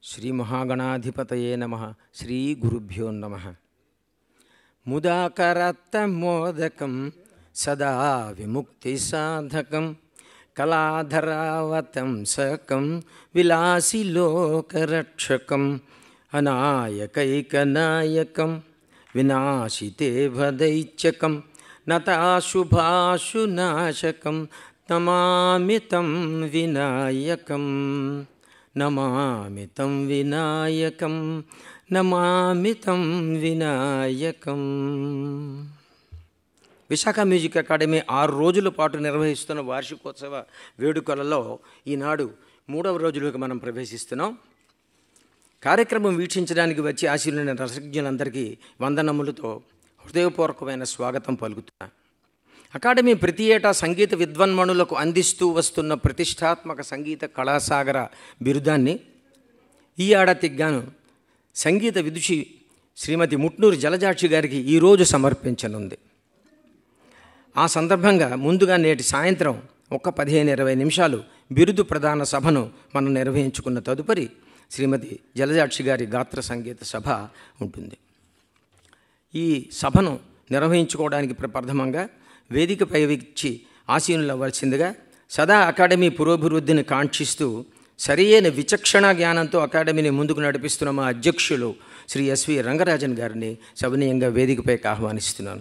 శ్రీ మహాగణాధిపతయే నమ శ్రీ గురుభ్యో నమ ముదాకరత్తమోదకం సదా విముక్తి సాధకం కళాధరావతంసకం విలాసిలోకరక్షకం అనాయకైకనాయకం వినాశితే భదైత్యకం నతాశుభాశునాశకం నమామి తం వినాయకం నమామి తం వినాయకం నమామి తం వినాయకం విశాఖ మ్యూజిక్ అకాడమీ ఆరు రోజుల పాటు నిర్వహిస్తున్న వార్షికోత్సవ వేడుకలలో ఈనాడు మూడవ రోజులోకి మనం ప్రవేశిస్తున్నాం కార్యక్రమం వీక్షించడానికి వచ్చి ఆశీలైన రసజ్ఞులందరికీ వందనములతో హృదయపూర్వకమైన స్వాగతం పలుకుతున్నా అకాడమీ ప్రతి ఏటా సంగీత విద్వన్మణులకు అందిస్తూ వస్తున్న ప్రతిష్టాత్మక సంగీత కళాసాగర బిరుదాన్ని ఈ ఏడాదికి గాను సంగీత విదుషి శ్రీమతి ముట్నూరు జలజాక్షి గారికి ఈరోజు సమర్పించనుంది ఆ సందర్భంగా ముందుగా నేటి సాయంత్రం ఒక పదిహేను ఇరవై నిమిషాలు బిరుదు ప్రధాన సభను మనం నిర్వహించుకున్న తదుపరి శ్రీమతి జలజాక్షి గారి గాత్ర సంగీత సభ ఉంటుంది ఈ సభను నిర్వహించుకోవడానికి ప్రప్రథమంగా వేదికపై ఇచ్చి ఆసీనులవ్వాల్సిందిగా సదా అకాడమీ పురోభివృద్ధిని కాంక్షిస్తూ సరియైన విచక్షణ జ్ఞానంతో అకాడమీని ముందుకు నడిపిస్తున్న మా అధ్యక్షులు శ్రీ ఎస్వి రంగరాజన్ గారిని సవినయంగా వేదికపైకి ఆహ్వానిస్తున్నాను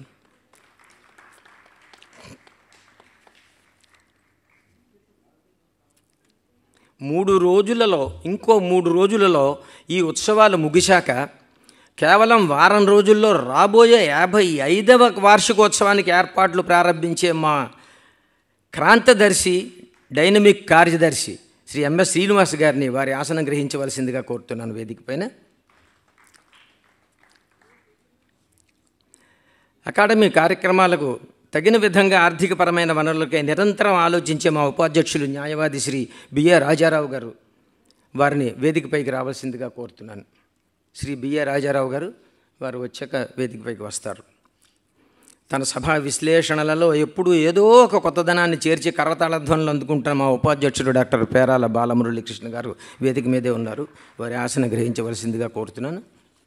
మూడు రోజులలో ఇంకో మూడు రోజులలో ఈ ఉత్సవాలు ముగిశాక కేవలం వారం రోజుల్లో రాబోయే యాభై ఐదవ వార్షికోత్సవానికి ఏర్పాట్లు ప్రారంభించే మా క్రాంతదర్శి డైనమిక్ కార్యదర్శి శ్రీ ఎంఎస్ శ్రీనివాస్ గారిని వారి ఆసనం గ్రహించవలసిందిగా కోరుతున్నాను వేదిక పైన అకాడమీ కార్యక్రమాలకు తగిన విధంగా ఆర్థికపరమైన వనరులకై నిరంతరం ఆలోచించే మా ఉపాధ్యక్షులు న్యాయవాది శ్రీ బిఏ రాజారావు గారు వారిని వేదికపైకి రావాల్సిందిగా కోరుతున్నాను శ్రీ బిఏ రాజారావు గారు వారు వచ్చాక వేదికపైకి వస్తారు తన సభా విశ్లేషణలలో ఎప్పుడూ ఏదో ఒక కొత్తదనాన్ని చేర్చి కరతాళ ధ్వనులు అందుకుంటున్న మా ఉపాధ్యక్షుడు డాక్టర్ పేరాల బాలమురళీకృష్ణ గారు వేదిక మీదే ఉన్నారు వారి ఆసన గ్రహించవలసిందిగా కోరుతున్నాను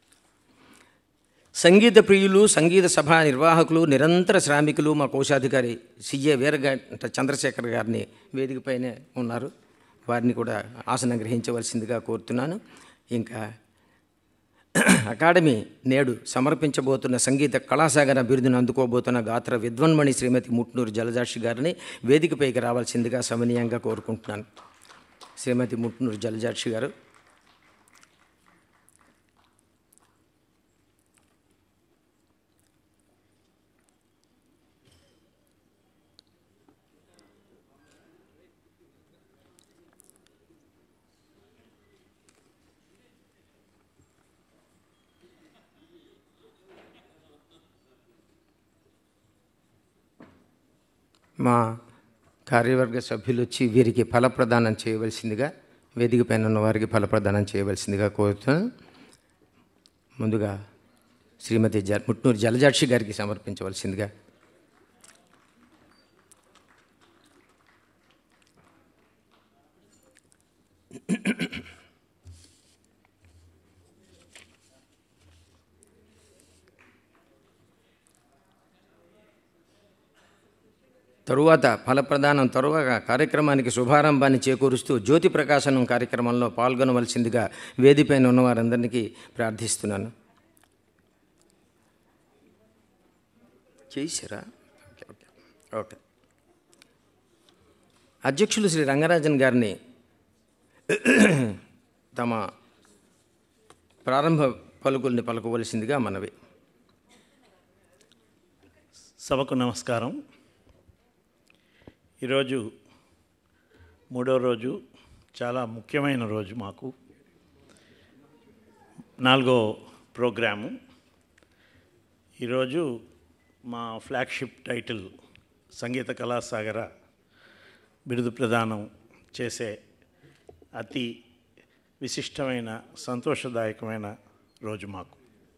సంగీత ప్రియులు సంగీత సభ నిర్వాహకులు నిరంతర శ్రామికులు మా కోశాధికారి సిఏ వీరగంట చంద్రశేఖర్ గారిని వేదికపైనే ఉన్నారు వారిని కూడా ఆసనం గ్రహించవలసిందిగా కోరుతున్నాను ఇంకా అకాడమీ నేడు సమర్పించబోతున్న సంగీత కళాసాగర బిరుదును అందుకోబోతున్న గాత్ర విద్వన్మణి శ్రీమతి ముట్నూరు జలజాక్షి గారిని వేదికపైకి రావాల్సిందిగా సమనీయంగా కోరుకుంటున్నాను శ్రీమతి ముట్నూరు జలజాక్షి గారు మా కార్యవర్గ సభ్యులు వచ్చి వీరికి ఫలప్రదానం చేయవలసిందిగా వేదిక పైన ఉన్న వారికి ఫలప్రదానం చేయవలసిందిగా కోరుతున్నాను ముందుగా శ్రీమతి జ ముట్నూరు జలజాక్షి గారికి సమర్పించవలసిందిగా తరువాత ఫలప్రదానం తరువాత కార్యక్రమానికి శుభారంభాన్ని చేకూరుస్తూ జ్యోతి ప్రకాశనం కార్యక్రమంలో పాల్గొనవలసిందిగా వేదిపైన ఉన్న వారందరికీ ప్రార్థిస్తున్నాను చేశారా ఓకే ఓకే ఓకే అధ్యక్షులు శ్రీ రంగరాజన్ గారిని తమ ప్రారంభ పలుకుల్ని పలుకోవలసిందిగా మనవి సభకు నమస్కారం ఈరోజు మూడో రోజు చాలా ముఖ్యమైన రోజు మాకు నాలుగో ప్రోగ్రాము ఈరోజు మా ఫ్లాగ్షిప్ టైటిల్ సంగీత కళాసాగర బిరుదు ప్రదానం చేసే అతి విశిష్టమైన సంతోషదాయకమైన రోజు మాకు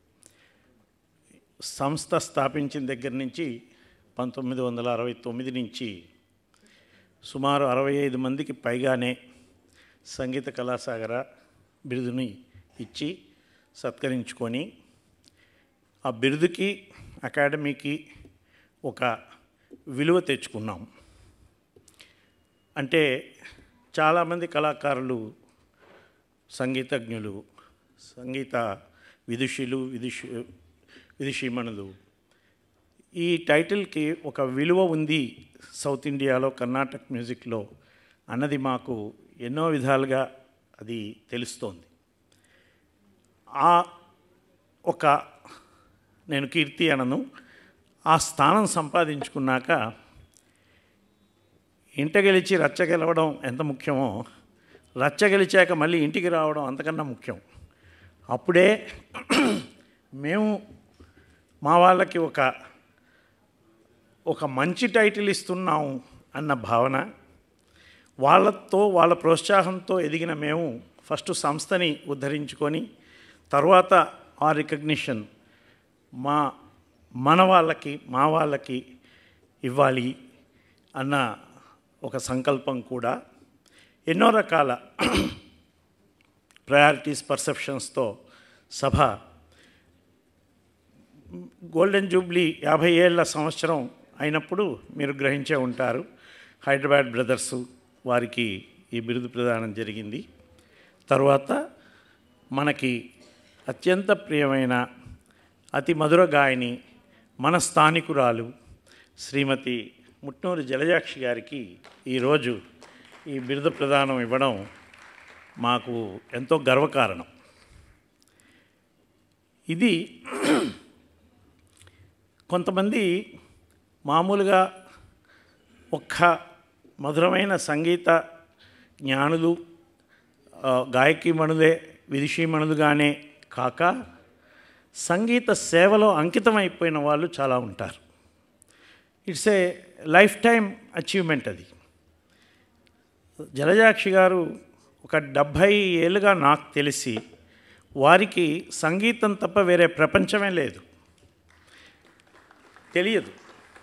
సంస్థ స్థాపించిన దగ్గర నుంచి పంతొమ్మిది వందల అరవై తొమ్మిది నుంచి సుమారు అరవై ఐదు మందికి పైగానే సంగీత కళాసాగర బిరుదుని ఇచ్చి సత్కరించుకొని ఆ బిరుదుకి అకాడమీకి ఒక విలువ తెచ్చుకున్నాం అంటే చాలామంది కళాకారులు సంగీతజ్ఞులు సంగీత విదుషులు విదుషు విదుషీమణులు ఈ టైటిల్కి ఒక విలువ ఉంది సౌత్ ఇండియాలో కర్ణాటక మ్యూజిక్లో అన్నది మాకు ఎన్నో విధాలుగా అది తెలుస్తోంది ఆ ఒక నేను కీర్తి అనను ఆ స్థానం సంపాదించుకున్నాక ఇంట గెలిచి రచ్చ గెలవడం ఎంత ముఖ్యమో రచ్చ గెలిచాక మళ్ళీ ఇంటికి రావడం అంతకన్నా ముఖ్యం అప్పుడే మేము మా వాళ్ళకి ఒక ఒక మంచి టైటిల్ ఇస్తున్నాము అన్న భావన వాళ్ళతో వాళ్ళ ప్రోత్సాహంతో ఎదిగిన మేము ఫస్ట్ సంస్థని ఉద్ధరించుకొని తర్వాత ఆ రికగ్నిషన్ మా మన వాళ్ళకి మా వాళ్ళకి ఇవ్వాలి అన్న ఒక సంకల్పం కూడా ఎన్నో రకాల ప్రయారిటీస్ పర్సెప్షన్స్తో సభ గోల్డెన్ జూబ్లీ యాభై ఏళ్ళ సంవత్సరం అయినప్పుడు మీరు గ్రహించే ఉంటారు హైదరాబాద్ బ్రదర్సు వారికి ఈ బిరుదు ప్రదానం జరిగింది తర్వాత మనకి అత్యంత ప్రియమైన అతి మధుర గాయని మన స్థానికురాలు శ్రీమతి ముట్నూరు జలజాక్షి గారికి ఈరోజు ఈ బిరుదు ప్రదానం ఇవ్వడం మాకు ఎంతో గర్వకారణం ఇది కొంతమంది మామూలుగా ఒక్క మధురమైన సంగీత జ్ఞానులు ఆ, గాయకీమణులే విదుషీమణులుగానే కాక సంగీత సేవలో అంకితమైపోయిన వాళ్ళు చాలా ఉంటారు it's a lifetime achievement అది జలజాక్షి గారు ఒక డెబ్భై ఏళ్ళుగా నాకు తెలిసి వారికి సంగీతం తప్ప వేరే ప్రపంచమే లేదు తెలియదు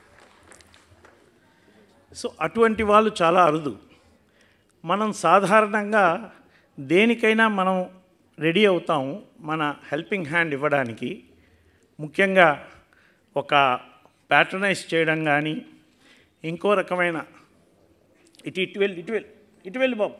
సో అటువంటి వాళ్ళు చాలా అరుదు మనం సాధారణంగా దేనికైనా మనం రెడీ అవుతాం మన హెల్పింగ్ హ్యాండ్ ఇవ్వడానికి ముఖ్యంగా ఒక ప్యాటర్నైజ్ చేయడం కానీ ఇంకో రకమైన ఇటు ఇటు వెళ్ళి ఇటు వెళ్ళి ఇటు వెళ్ళి బాబు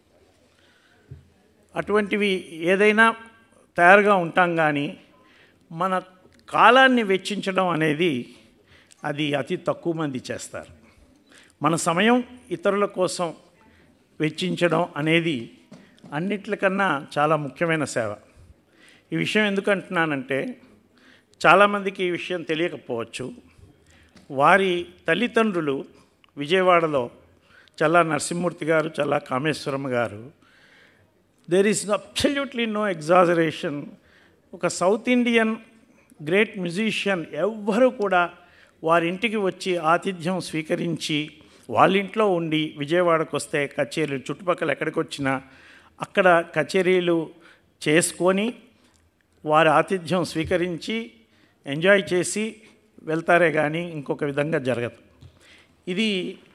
అటువంటివి ఏదైనా తయారుగా ఉంటాం కానీ మన కాలాన్ని వెచ్చించడం అనేది అది అతి తక్కువ మంది చేస్తారు మన సమయం ఇతరుల కోసం వెచ్చించడం అనేది అన్నిట్లకన్నా చాలా ముఖ్యమైన సేవ ఈ విషయం ఎందుకు అంటున్నానంటే చాలామందికి ఈ విషయం తెలియకపోవచ్చు వారి తల్లిదండ్రులు విజయవాడలో చల్లా నరసింహమూర్తి గారు Challa Kameswaramma garu there is absolutely no exaggeration ఒక సౌత్ ఇండియన్ గ్రేట్ మ్యూజిషియన్ ఎవ్వరూ కూడా వారి ఇంటికి వచ్చి ఆతిథ్యం స్వీకరించి వాళ్ళ ఇంట్లో ఉండి విజయవాడకు వస్తే కచేరీలు చుట్టుపక్కల ఎక్కడికి వచ్చినా అక్కడ కచేరీలు చేసుకొని వారి ఆతిథ్యం స్వీకరించి ఎంజాయ్ చేసి వెళ్తారే కానీ ఇంకొక విధంగా జరగదు ఇది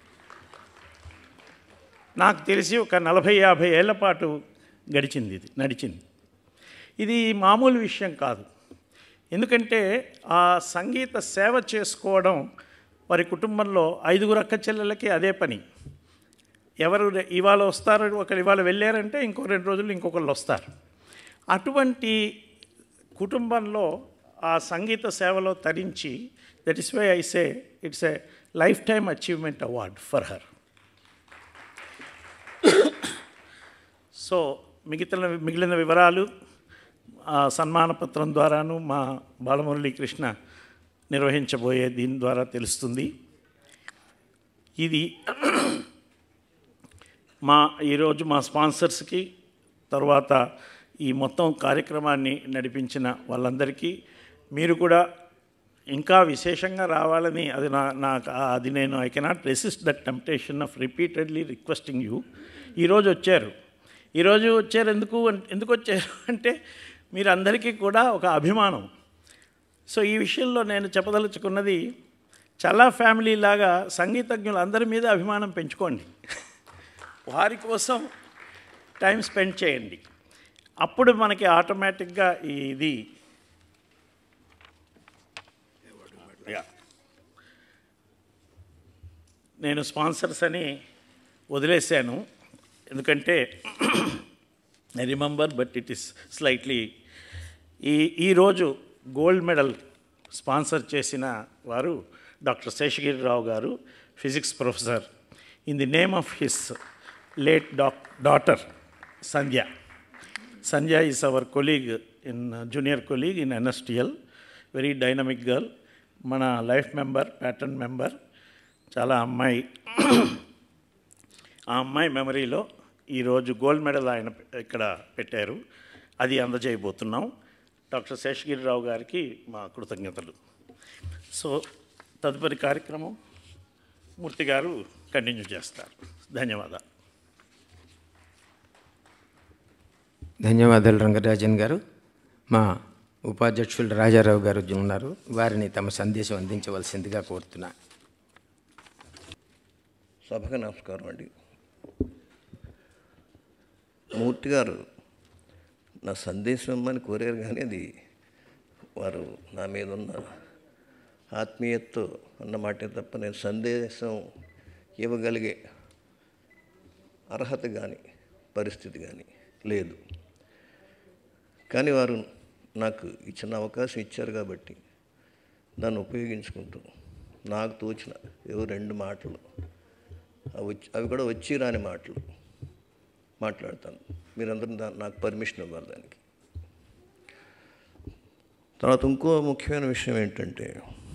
నాకు తెలిసి ఒక నలభై యాభై ఏళ్ల పాటు గడిచింది ఇది నడిచింది ఇది మామూలు విషయం కాదు ఎందుకంటే ఆ సంగీత సేవ చేసుకోవడం వారి కుటుంబంలో ఐదుగురు అక్క చెల్లెలకి అదే పని ఎవరు రె- ఇవాళ వస్తారు ఒకరు ఇవాళ వెళ్ళారంటే ఇంకో రెండు రోజులు ఇంకొకళ్ళు వస్తారు అటువంటి కుటుంబంలో ఆ సంగీత సేవలో తరించి that is why I say it's a lifetime achievement award for her so మిగతా మిగిలిన వివరాలు ఆ సన్మాన పత్రం ద్వారాను మా బాలమురళీ కృష్ణ నిర్వహించబోయే దీని ద్వారా తెలుస్తుంది ఇది మా ఈరోజు మా స్పాన్సర్స్కి తర్వాత ఈ మొత్తం కార్యక్రమాన్ని నడిపించిన వాళ్ళందరికీ మీరు కూడా ఇంకా విశేషంగా రావాలని అది నా నాకు అది నేను I cannot resist that temptation of repeatedly requesting you ఈరోజు వచ్చారు ఈరోజు వచ్చారు ఎందుకు అన్- ఎందుకు వచ్చారు అంటే మీరు అందరికీ కూడా ఒక అభిమానం సో ఈ విషయంలో నేను చెప్పదలుచుకున్నది చాలా ఫ్యామిలీ లాగా సంగీతజ్ఞులు అందరి మీద అభిమానం పెంచుకోండి వారి కోసం టైం స్పెండ్ చేయండి అప్పుడు మనకి ఆటోమేటిక్గా ఈ ఇది యా. నేను స్పాన్సర్స్ అని వదిలేశాను ఎందుకంటే I remember but it is slightly ఈ ఈరోజు గోల్డ్ మెడల్ స్పాన్సర్ చేసిన వారు doctor Seshagiri Rao garu physics professor in the name of his late daughter daughter Sandhya Sandhya is our colleague in junior colleague in NSTL very dynamic girl మన life member patron member చాలా అమ్మాయి ఆ అమ్మాయి మెమరీలో ఈరోజు గోల్డ్ మెడల్ ఆయన ఇక్కడ పెట్టారు అది అందజేయబోతున్నాం డాక్టర్ శేషగిరిరావు గారికి మా కృతజ్ఞతలు సో తదుపరి కార్యక్రమం మూర్తి గారు కంటిన్యూ చేస్తారు ధన్యవాదాలు ధన్యవాదాలు రంగరాజన్ గారు మా ఉపాధ్యక్షులు రాజారావు గారు ఉన్నారు వారిని తమ సందేశం అందించవలసిందిగా కోరుతున్నా సభకు నమస్కారం అండి మూర్తి గారు నా సందేశం ఇమ్మని కోరారు కానీ అది వారు నా మీద ఉన్న ఆత్మీయతతో అన్నమాటే తప్ప నేను సందేశం ఇవ్వగలిగే అర్హత కానీ పరిస్థితి కానీ లేదు కానీ వారు నాకు ఈ చిన్న అవకాశం ఇచ్చారు కాబట్టి దాన్ని ఉపయోగించుకుంటూ నాకు తోచిన ఏవో రెండు మాటలు అవి వచ్చి అవి కూడా వచ్చి రాని మాటలు మాట్లాడతాను మీరందరూ దా నాకు పర్మిషన్ ఇవ్వాలి దానికి తర్వాత ఇంకో ముఖ్యమైన విషయం ఏంటంటే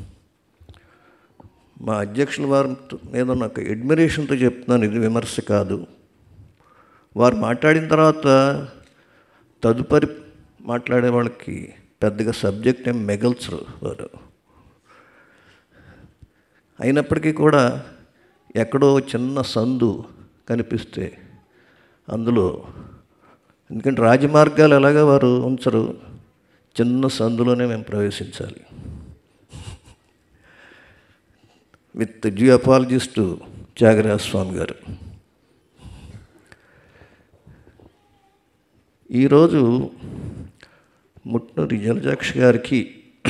మా అధ్యక్షుల వారి మీద నాకు అడ్మిరేషన్తో చెప్తున్నాను ఇది విమర్శ కాదు వారు మాట్లాడిన తర్వాత తదుపరి మాట్లాడే వాళ్ళకి పెద్దగా సబ్జెక్ట్ ఏం మిగల్చరు వారు అయినప్పటికీ కూడా ఎక్కడో చిన్న సందు కనిపిస్తే అందులో ఎందుకంటే రాజమార్గాలు ఎలాగా వారు ఉంచరు చిన్న సందులోనే మేము ప్రవేశించాలి with due apologies to Thyagaraja Swami garu ఈరోజు ముట్నూరి జలజాక్షి గారికి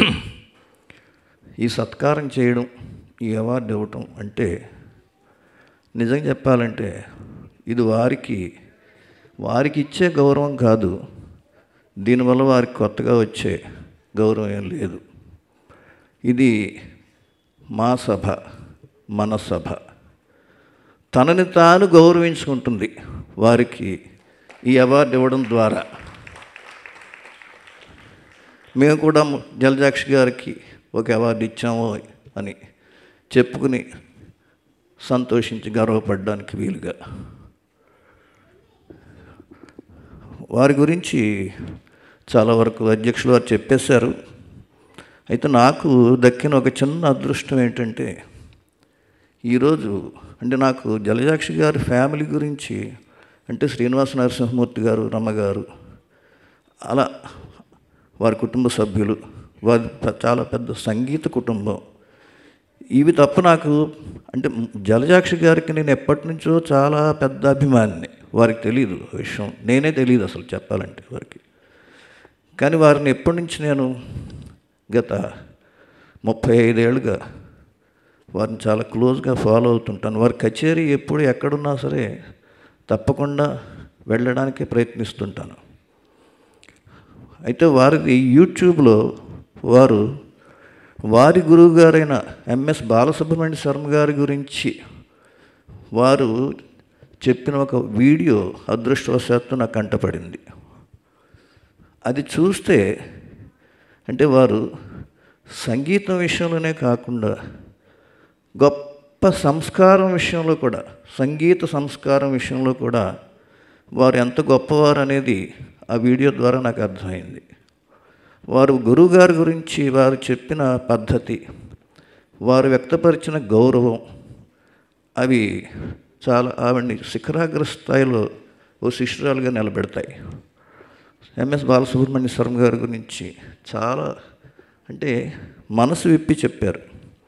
ఈ సత్కారం చేయడం ఈ అవార్డు ఇవ్వటం అంటే నిజం చెప్పాలంటే ఇది వారికి వారికి ఇచ్చే గౌరవం కాదు దీనివల్ల వారికి కొత్తగా వచ్చే గౌరవం ఏం లేదు ఇది మా సభ మన సభ తనని తాను గౌరవించుకుంటుంది వారికి ఈ అవార్డు ఇవ్వడం ద్వారా మేము కూడా జలజాక్షి గారికి ఒక అవార్డు ఇచ్చాము అని చెప్పుకుని సంతోషించి గర్వపడడానికి వీలుగా వారి గురించి చాలా వరకు అధ్యక్షులు వారు చెప్పేశారు అయితే నాకు దక్కిన ఒక చిన్న అదృష్టం ఏంటంటే ఈరోజు అంటే నాకు జలజాక్షి గారి ఫ్యామిలీ గురించి అంటే శ్రీనివాస నరసింహమూర్తి గారు రమ్మగారు అలా వారి కుటుంబ సభ్యులు వారి ప- చాలా పెద్ద సంగీత కుటుంబం ఇవి తప్ప నాకు అంటే జలజాక్షి గారికి నేను ఎప్పటి నుంచో చాలా పెద్ద అభిమానిని వారికి తెలియదు ఆ విషయం నేనే తెలియదు అసలు చెప్పాలంటే వారికి కానీ వారిని ఎప్పటి నుంచి నేను గత ముప్పై ఐదేళ్ళుగా వారిని చాలా క్లోజ్గా ఫాలో అవుతుంటాను వారి కచేరీ ఎప్పుడు ఎక్కడున్నా సరే తప్పకుండా వెళ్ళడానికి ప్రయత్నిస్తుంటాను అయితే వారిది యూట్యూబ్లో వారు వారి గురువు గారైన ఎంఎస్ బాలసుబ్రహ్మణ్య శర్మ గారి గురించి వారు చెప్పిన ఒక వీడియో అదృష్టవశాత్తు నాకు కంటపడింది అది చూస్తే అంటే వారు సంగీతం విషయంలోనే కాకుండా గొప్ప సంస్కారం విషయంలో కూడా సంగీత సంస్కారం విషయంలో కూడా వారు ఎంత గొప్పవారు అనేది ఆ వీడియో ద్వారా నాకు అర్థమైంది వారు గురువుగారి గురించి వారు చెప్పిన పద్ధతి వారు వ్యక్తపరిచిన గౌరవం అవి చాలా ఆవిడ్ని శిఖరాగ్ర స్థాయిలో ఓ శిష్యురాలుగా నిలబెడతాయి ఎంఎస్ బాలసుబ్రహ్మణ్య శర్మ గారి గురించి చాలా అంటే మనసు విప్పి చెప్పారు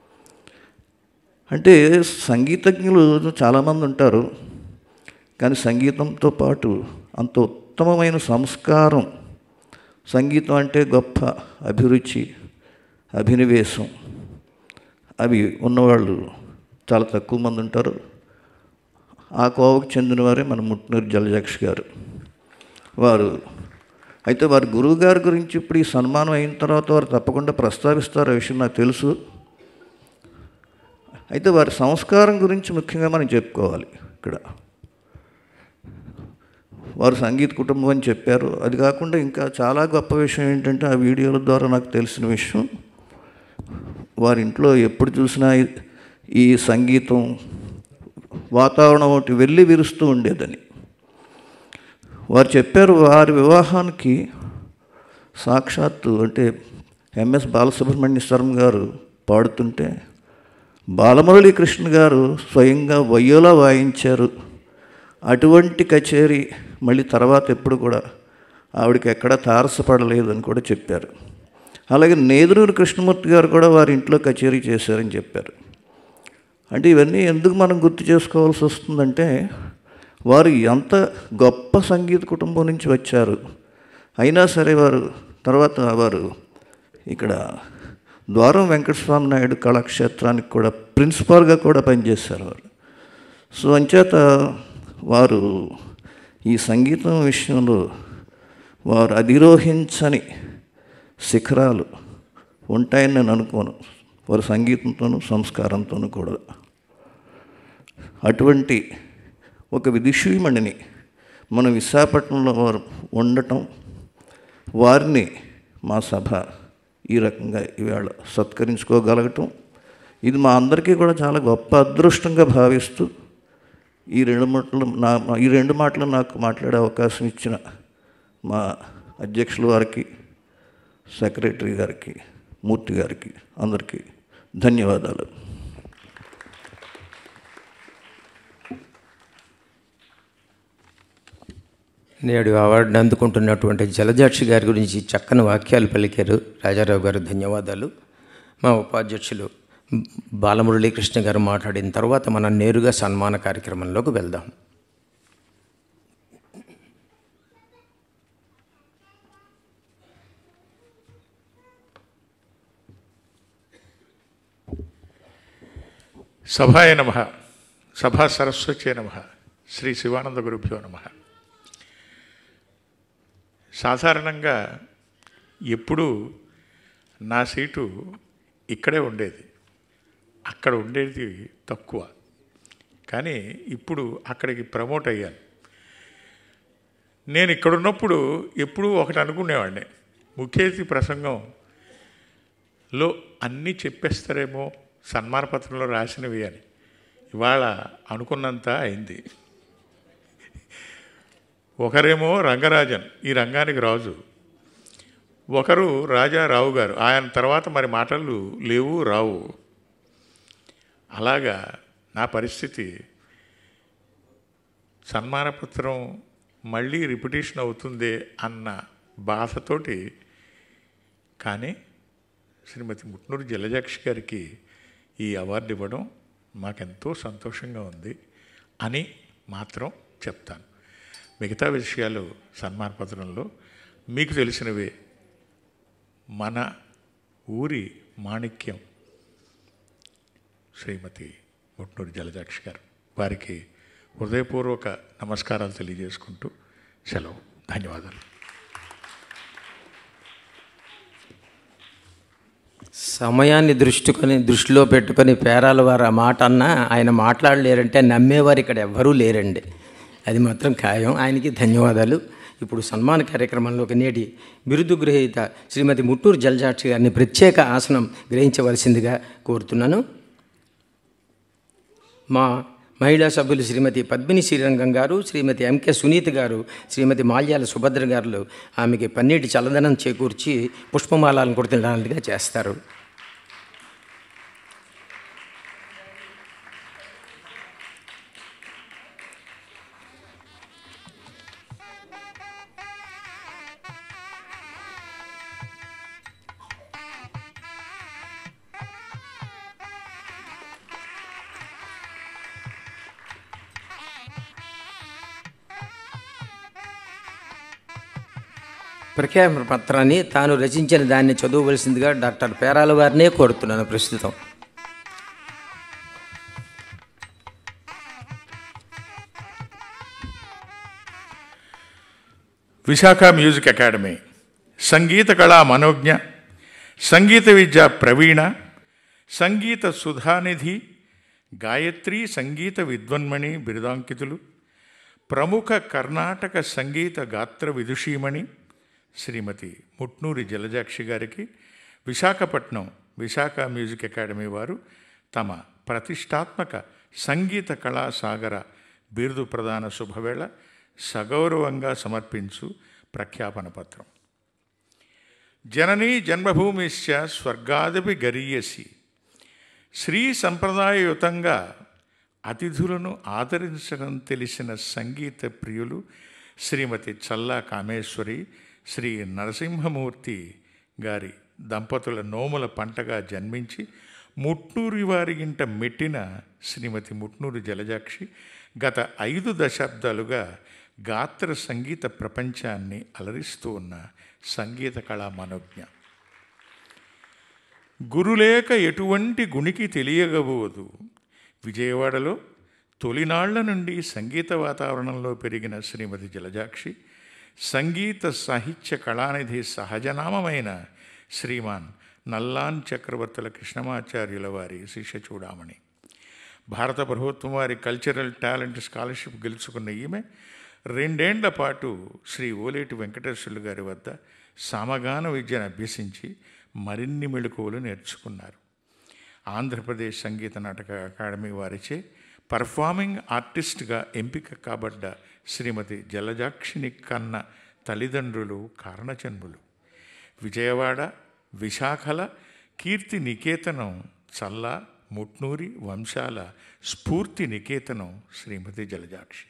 అంటే సంగీతజ్ఞులు చాలామంది ఉంటారు కానీ సంగీతంతో పాటు అంత ఉత్తమమైన సంస్కారం సంగీతం అంటే గొప్ప అభిరుచి అభినివేశం అవి ఉన్నవాళ్ళు చాలా తక్కువ మంది ఉంటారు ఆ కోవకు చెందినవారే మన ముట్నూరు జలజక్ష గారు వారు అయితే వారి గురువు గారి గురించి ఇప్పుడు ఈ సన్మానం అయిన తర్వాత వారు తప్పకుండా ప్రస్తావిస్తారు ఆ విషయం నాకు తెలుసు అయితే వారి సంస్కారం గురించి ముఖ్యంగా మనం చెప్పుకోవాలి ఇక్కడ వారు సంగీత కుటుంబం అని చెప్పారు అది కాకుండా ఇంకా చాలా గొప్ప విషయం ఏంటంటే ఆ వీడియోల ద్వారా నాకు తెలిసిన విషయం వారి ఇంట్లో ఎప్పుడు చూసినా ఈ- ఈ సంగీతం వాతావరణం ఒకటి వెళ్ళి విరుస్తూ ఉండేదని వారు చెప్పారు వారి వివాహానికి సాక్షాత్తు అంటే ఎంఎస్ బాలసుబ్రహ్మణ్య శర్మ గారు పాడుతుంటే బాలమురళీ కృష్ణ గారు స్వయంగా వయ్యోలా వాయించారు అటువంటి కచేరీ మళ్ళీ తర్వాత ఎప్పుడు కూడా ఆవిడకి ఎక్కడా తారసపడలేదని కూడా చెప్పారు అలాగే నేదురూరు కృష్ణమూర్తి గారు కూడా వారి ఇంట్లో కచేరీ చేశారని చెప్పారు అంటే ఇవన్నీ ఎందుకు మనం గుర్తు చేసుకోవాల్సి వస్తుందంటే వారు ఎంత గొప్ప సంగీత కుటుంబం నుంచి వచ్చారు అయినా సరే వారు తర్వాత వారు ఇక్కడ ద్వారం వెంకటస్వామి నాయుడు కళాక్షేత్రానికి కూడా ప్రిన్సిపాల్గా కూడా పనిచేశారు వారు సో అంచేత వారు ఈ సంగీతం విషయంలో వారు అధిరోహించని శిఖరాలు ఉంటాయని నేను అనుకోను వారు సంగీతంతోనూ సంస్కారంతోనూ కూడా అటువంటి ఒక విదుషీమణిని మన విశాఖపట్నంలో వారు ఉండటం వారిని మా సభ ఈ రకంగా ఈవేళ సత్కరించుకోగలగటం ఇది మా అందరికీ కూడా చాలా గొప్ప అదృష్టంగా భావిస్తూ ఈ రెండు మాటలు నా ఈ రెండు మాటలు నాకు మాట్లాడే అవకాశం ఇచ్చిన మా అధ్యక్షుల వారికి సెక్రటరీ గారికి మూర్తి గారికి అందరికీ ధన్యవాదాలు నేడు అవార్డును అందుకుంటున్నటువంటి జలజాక్షి గారి గురించి చక్కని వాక్యాలు పలికారు రాజారావు గారు ధన్యవాదాలు మా ఉపాధ్యక్షులు బాలమురళీకృష్ణ గారు మాట్లాడిన తర్వాత మనం నేరుగా సన్మాన కార్యక్రమంలోకి వెళ్దాం సభాయ నమ సభా సరస్వత్యే నమ శ్రీ శివానంద గురుభ్యో నమ సాధారణంగా ఎప్పుడూ నా సీటు ఇక్కడే ఉండేది అక్కడ ఉండేది తక్కువ కానీ ఇప్పుడు అక్కడికి ప్రమోట్ అయ్యాను నేను ఇక్కడ ఉన్నప్పుడు ఎప్పుడూ ఒకటి అనుకునేవాడిని ముఖ్య అతిథి ప్రసంగంలో అన్నీ చెప్పేస్తారేమో సన్మాన పత్రంలో రాసినవి అని ఇవాళ అనుకున్నంత అయింది ఒకరేమో రంగరాజన్ ఈ రంగానికి రాజు ఒకరు రాజారావు గారు ఆయన తర్వాత మరి మాటలు లేవు రావు అలాగా నా పరిస్థితి సన్మానపత్రం మళ్ళీ రిపిటేషన్ అవుతుందే అన్న బాధతోటి కానీ శ్రీమతి ముట్నూరు జలజాక్షి గారికి ఈ అవార్డు ఇవ్వడం మాకెంతో సంతోషంగా ఉంది అని మాత్రం చెప్తాను మిగతా విషయాలు సన్మాన పత్రంలో మీకు తెలిసినవే మన ఊరి మాణిక్యం శ్రీమతి ముట్నూరు జలజాక్షి గారు వారికి హృదయపూర్వక నమస్కారాలు తెలియజేసుకుంటూ సెలవు ధన్యవాదాలు సమయాన్ని దృష్టికొని దృష్టిలో పెట్టుకొని పేరాల వారు ఆ మాట అన్నా ఆయన మాట్లాడలేరంటే నమ్మేవారు ఇక్కడ ఎవ్వరూ లేరండి అది మాత్రం ఖాయం ఆయనకి ధన్యవాదాలు ఇప్పుడు సన్మాన కార్యక్రమంలోకి నేటి బిరుదు గ్రహీత శ్రీమతి ముట్టూరు జలజాక్షి గారిని ప్రత్యేక ఆసనం గ్రహించవలసిందిగా కోరుతున్నాను మా మహిళా సభ్యులు శ్రీమతి పద్మిని శ్రీరంగం గారు శ్రీమతి ఎంకే సునీత గారు శ్రీమతి మాల్యాల సుభద్ర గారు ఆమెకి పన్నీటి చల్లదనం చేకూర్చి పుష్పమాలను కొడుతున్నట్టుగా చేస్తారు ప్రఖ్యాపన పత్రాన్ని తాను రచించిన దాన్ని చదవవలసిందిగా డాక్టర్ పేరాల వారినే కోరుతున్నాను ప్రస్తుతం విశాఖ మ్యూజిక్ అకాడమీ సంగీత కళా మనోజ్ఞ సంగీత విద్యా ప్రవీణ సంగీత సుధానిధి గాయత్రి సంగీత విద్వన్మణి బిరుదాంకితులు ప్రముఖ కర్ణాటక సంగీత గాత్ర విదుషీమణి శ్రీమతి ముట్నూరి జలజాక్షి గారికి విశాఖపట్నం విశాఖ మ్యూజిక్ అకాడమీ వారు తమ ప్రతిష్టాత్మక సంగీత కళాసాగర బిరుదు ప్రదాన శుభవేళ సగౌరవంగా సమర్పించు ప్రఖ్యాపన పత్రం జననీ జన్మభూమిశ్చ స్వర్గాదపి గరీయసి శ్రీ సంప్రదాయయుతంగా అతిథులను ఆదరించడం తెలిసిన సంగీత ప్రియులు శ్రీమతి చల్లా కామేశ్వరి శ్రీ నరసింహమూర్తి గారి దంపతుల నోముల పంటగా జన్మించి ముట్నూరి వారి ఇంట మెట్టిన శ్రీమతి ముట్నూరి జలజాక్షి గత ఐదు దశాబ్దాలుగా గాత్ర సంగీత ప్రపంచాన్ని అలరిస్తూ ఉన్న సంగీత కళా మనోజ్ఞ గురులేక ఎటువంటి గుణికి తెలియగబోదు విజయవాడలో తొలినాళ్ల నుండి సంగీత వాతావరణంలో పెరిగిన శ్రీమతి జలజాక్షి సంగీత సాహిత్య కళానిధి సహజనామమైన శ్రీమాన్ నల్లాన్ చక్రవర్తుల కృష్ణమాచార్యుల వారి శిష్య చూడామణి భారత ప్రభుత్వం వారి కల్చరల్ టాలెంట్ స్కాలర్షిప్ గెలుచుకున్న ఈమె రెండేండ్ల పాటు శ్రీ ఓలేటి వెంకటేశ్వర్లు గారి వద్ద సమగాన విద్యను అభ్యసించి మరిన్ని మెళుకువలు నేర్చుకున్నారు ఆంధ్రప్రదేశ్ సంగీత నాటక అకాడమీ వారిచే పర్ఫార్మింగ్ ఆర్టిస్ట్గా ఎంపిక కాబడ్డ శ్రీమతి జలజాక్షిని కన్న తల్లిదండ్రులు కారణజన్ములు విజయవాడ విశాఖల కీర్తి నికేతనం చల్ల ముట్నూరి వంశాల స్ఫూర్తి నికేతనం శ్రీమతి జలజాక్షి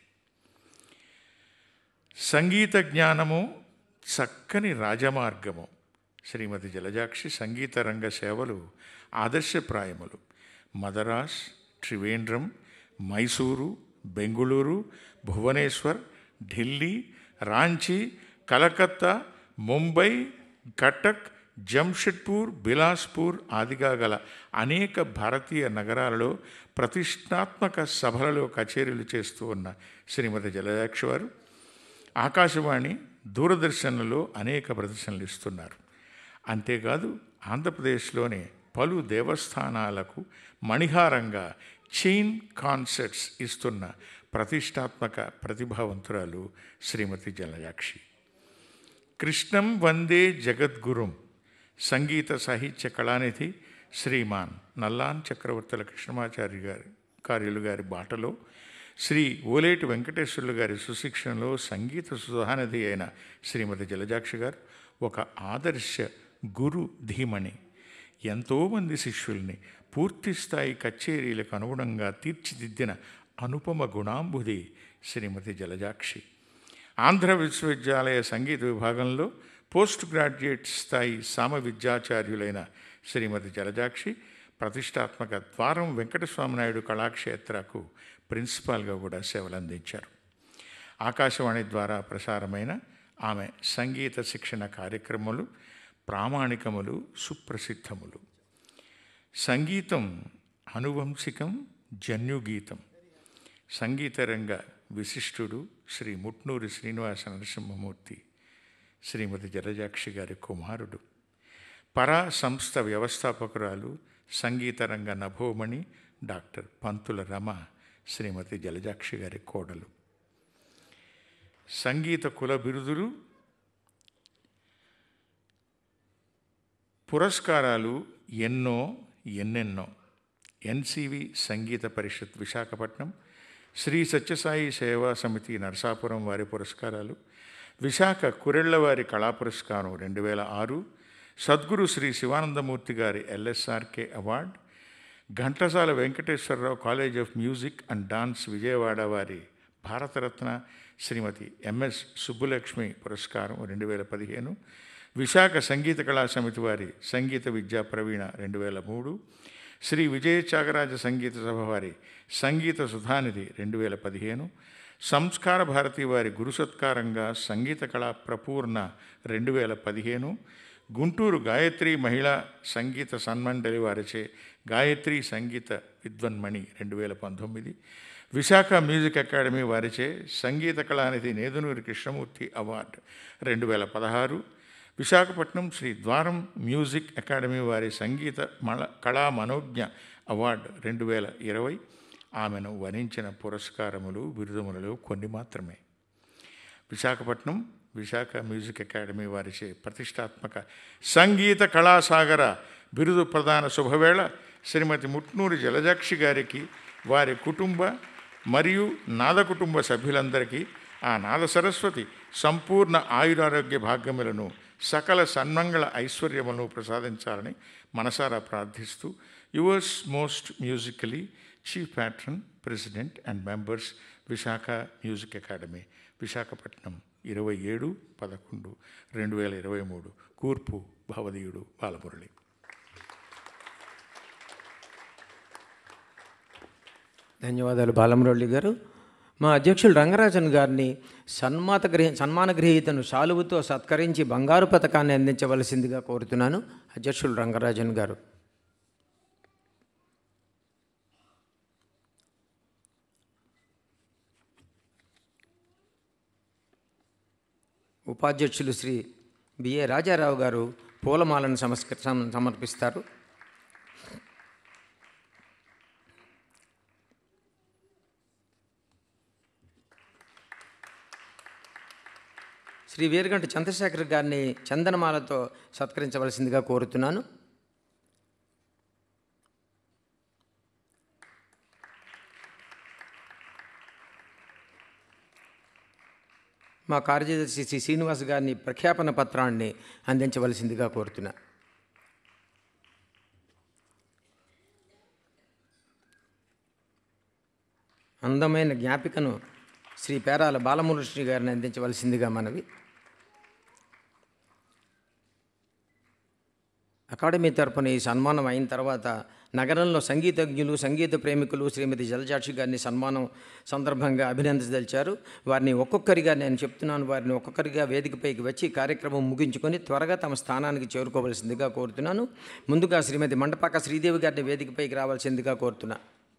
సంగీత జ్ఞానము చక్కని రాజమార్గము శ్రీమతి జలజాక్షి సంగీత రంగ సేవలు ఆదర్శప్రాయములు మదరాస్ త్రివేంద్రం మైసూరు బెంగుళూరు భువనేశ్వర్ ఢిల్లీ రాంచీ కలకత్తా ముంబై కటక్ జంషెడ్పూర్ బిలాస్పూర్ ఆదిగా గల అనేక భారతీయ నగరాలలో ప్రతిష్టాత్మక సభలలో కచేరీలు చేస్తూ ఉన్న శ్రీమతి జలజాక్షి వారు ఆకాశవాణి దూరదర్శన్లలో అనేక ప్రదర్శనలు ఇస్తున్నారు అంతేకాదు ఆంధ్రప్రదేశ్లోని పలు దేవస్థానాలకు మణిహారంగా చైన్ కాన్సర్ట్స్ ఇస్తున్న ప్రతిష్టాత్మక ప్రతిభావంతురాలు శ్రీమతి జలజాక్షి కృష్ణం వందే జగద్గురుం సంగీత సాహిత్య కళానిధి శ్రీమాన్ నల్లాన్ చక్రవర్తుల కృష్ణమాచార్య గారి కార్యులు గారి బాటలో శ్రీ ఓలేటి వెంకటేశ్వర్లు గారి సుశిక్షణలో సంగీత సుధానిధి అయిన శ్రీమతి జలజాక్షి గారు ఒక ఆదర్శ గురు ధీమణి ఎంతోమంది శిష్యుల్ని పూర్తి స్థాయి కచేరీలకు అనుగుణంగా తీర్చిదిద్దిన అనుపమ గుణాంబుది శ్రీమతి జలజాక్షి ఆంధ్ర విశ్వవిద్యాలయ సంగీత విభాగంలో పోస్ట్ గ్రాడ్యుయేట్ స్థాయి సామ విద్యాచార్యులైన శ్రీమతి జలజాక్షి ప్రతిష్టాత్మక ద్వారం వెంకటస్వామి నాయుడు కళాక్షేత్రకు ప్రిన్సిపాల్గా కూడా సేవలు అందించారు ఆకాశవాణి ద్వారా ప్రసారమైన ఆమె సంగీత శిక్షణ కార్యక్రమాలు ప్రామాణికములు సుప్రసిద్ధములు సంగీతం అనువంశికం జన్యుగీతం సంగీతరంగ విశిష్టుడు శ్రీ ముట్నూరి శ్రీనివాస నరసింహమూర్తి శ్రీమతి జలజాక్షి గారి కుమారుడు పరా సంస్థ వ్యవస్థాపకురాలు సంగీతరంగ నభోమణి డాక్టర్ పంతుల రమ శ్రీమతి జలజాక్షి గారి కోడలు సంగీత కుల బిరుదులు పురస్కారాలు ఎన్నో ఎన్నెన్నో ఎన్సివి సంగీత పరిషత్ విశాఖపట్నం శ్రీ సత్యసాయి సేవా సమితి నరసాపురం వారి పురస్కారాలు విశాఖ కురెళ్లవారి కళా పురస్కారం రెండు వేల ఆరు సద్గురు శ్రీ శివానందమూర్తి గారి LSRK award Ghantasala Venkateswara Rao college of music and dance Vijayawada వారి భారతరత్న శ్రీమతి ఎంఎస్ సుబ్బులక్ష్మి పురస్కారం రెండు వేల పదిహేను విశాఖ సంగీత కళా సమితి వారి సంగీత విద్యా ప్రవీణ రెండు వేల మూడు శ్రీ విజయ త్యాగరాజ సంగీత సభ వారి సంగీత సుధానిధి రెండు వేల పదిహేను సంస్కార భారతి వారి గురు సత్కారంగా సంగీత కళా ప్రపూర్ణ రెండు వేల పదిహేను గుంటూరు గాయత్రి మహిళా సంగీత సన్మండలి వారిచే గాయత్రి సంగీత విద్వన్మణి రెండు వేల పంతొమ్మిది విశాఖ మ్యూజిక్ అకాడమీ వారిచే సంగీత కళానిధి నేదునూరి కృష్ణమూర్తి అవార్డు రెండు వేల పదహారు విశాఖపట్నం శ్రీ ద్వారం మ్యూజిక్ అకాడమీ వారి సంగీత మళ కళా మనోజ్ఞ అవార్డు రెండు వేల ఇరవై ఆమెను వరించిన పురస్కారములు బిరుదములలో కొన్ని మాత్రమే విశాఖపట్నం విశాఖ మ్యూజిక్ అకాడమీ వారిచే ప్రతిష్టాత్మక సంగీత కళాసాగర బిరుదు ప్రధాన శుభవేళ శ్రీమతి ముట్నూరి జలజాక్షి గారికి వారి కుటుంబ మరియు నాద కుటుంబ సభ్యులందరికీ ఆ నాద సరస్వతి సంపూర్ణ ఆయురారోగ్య భాగ్యములను సకల సన్మంగళ ఐశ్వర్యములను ప్రసాదించాలని మనసారా ప్రార్థిస్తూ yours most musically chief patron president and members Visakha music academy Visakhapatnam ఇరవై ఏడు పదకొండు రెండు వేల ఇరవై మూడు కూర్పు భవదీయుడు బాలమురళి ధన్యవాదాలు బాలమురళి గారు మా అధ్యక్షులు రంగరాజన్ గారిని సన్మాత గ్రహీ సన్మాన గ్రహీతను శాలువుతో సత్కరించి బంగారు పథకాన్ని అందించవలసిందిగా కోరుతున్నాను అధ్యక్షులు రంగరాజన్ గారు ఉపాధ్యక్షులు శ్రీ బిఏ రాజారావు గారు పూలమాలను సమస్క సమ- సమర్పిస్తారు శ్రీ వీరగంట చంద్రశేఖర్ గారిని చందనమాలతో సత్కరించవలసిందిగా కోరుతున్నాను మా కార్యదర్శి శ్రీ శ్రీనివాస్ గారిని ప్రఖ్యాపన పత్రాన్ని అందించవలసిందిగా కోరుతున్నా అందమైన జ్ఞాపికను శ్రీ పేరాల బాలమురళి గారిని అందించవలసిందిగా మనవి అకాడమీ తరపున ఈ సన్మానం అయిన తర్వాత నగరంలో సంగీతజ్ఞులు సంగీత ప్రేమికులు శ్రీమతి జలజాక్షి గారిని సన్మానం సందర్భంగా అభినందించదలిచారు వారిని ఒక్కొక్కరిగా నేను చెప్తున్నాను వారిని ఒక్కొక్కరిగా వేదికపైకి వచ్చి కార్యక్రమం ముగించుకొని త్వరగా తమ స్థానానికి చేరుకోవలసిందిగా కోరుతున్నాను ముందుగా శ్రీమతి మండపాక శ్రీదేవి గారిని వేదికపైకి రావాల్సిందిగా కోరుతున్నా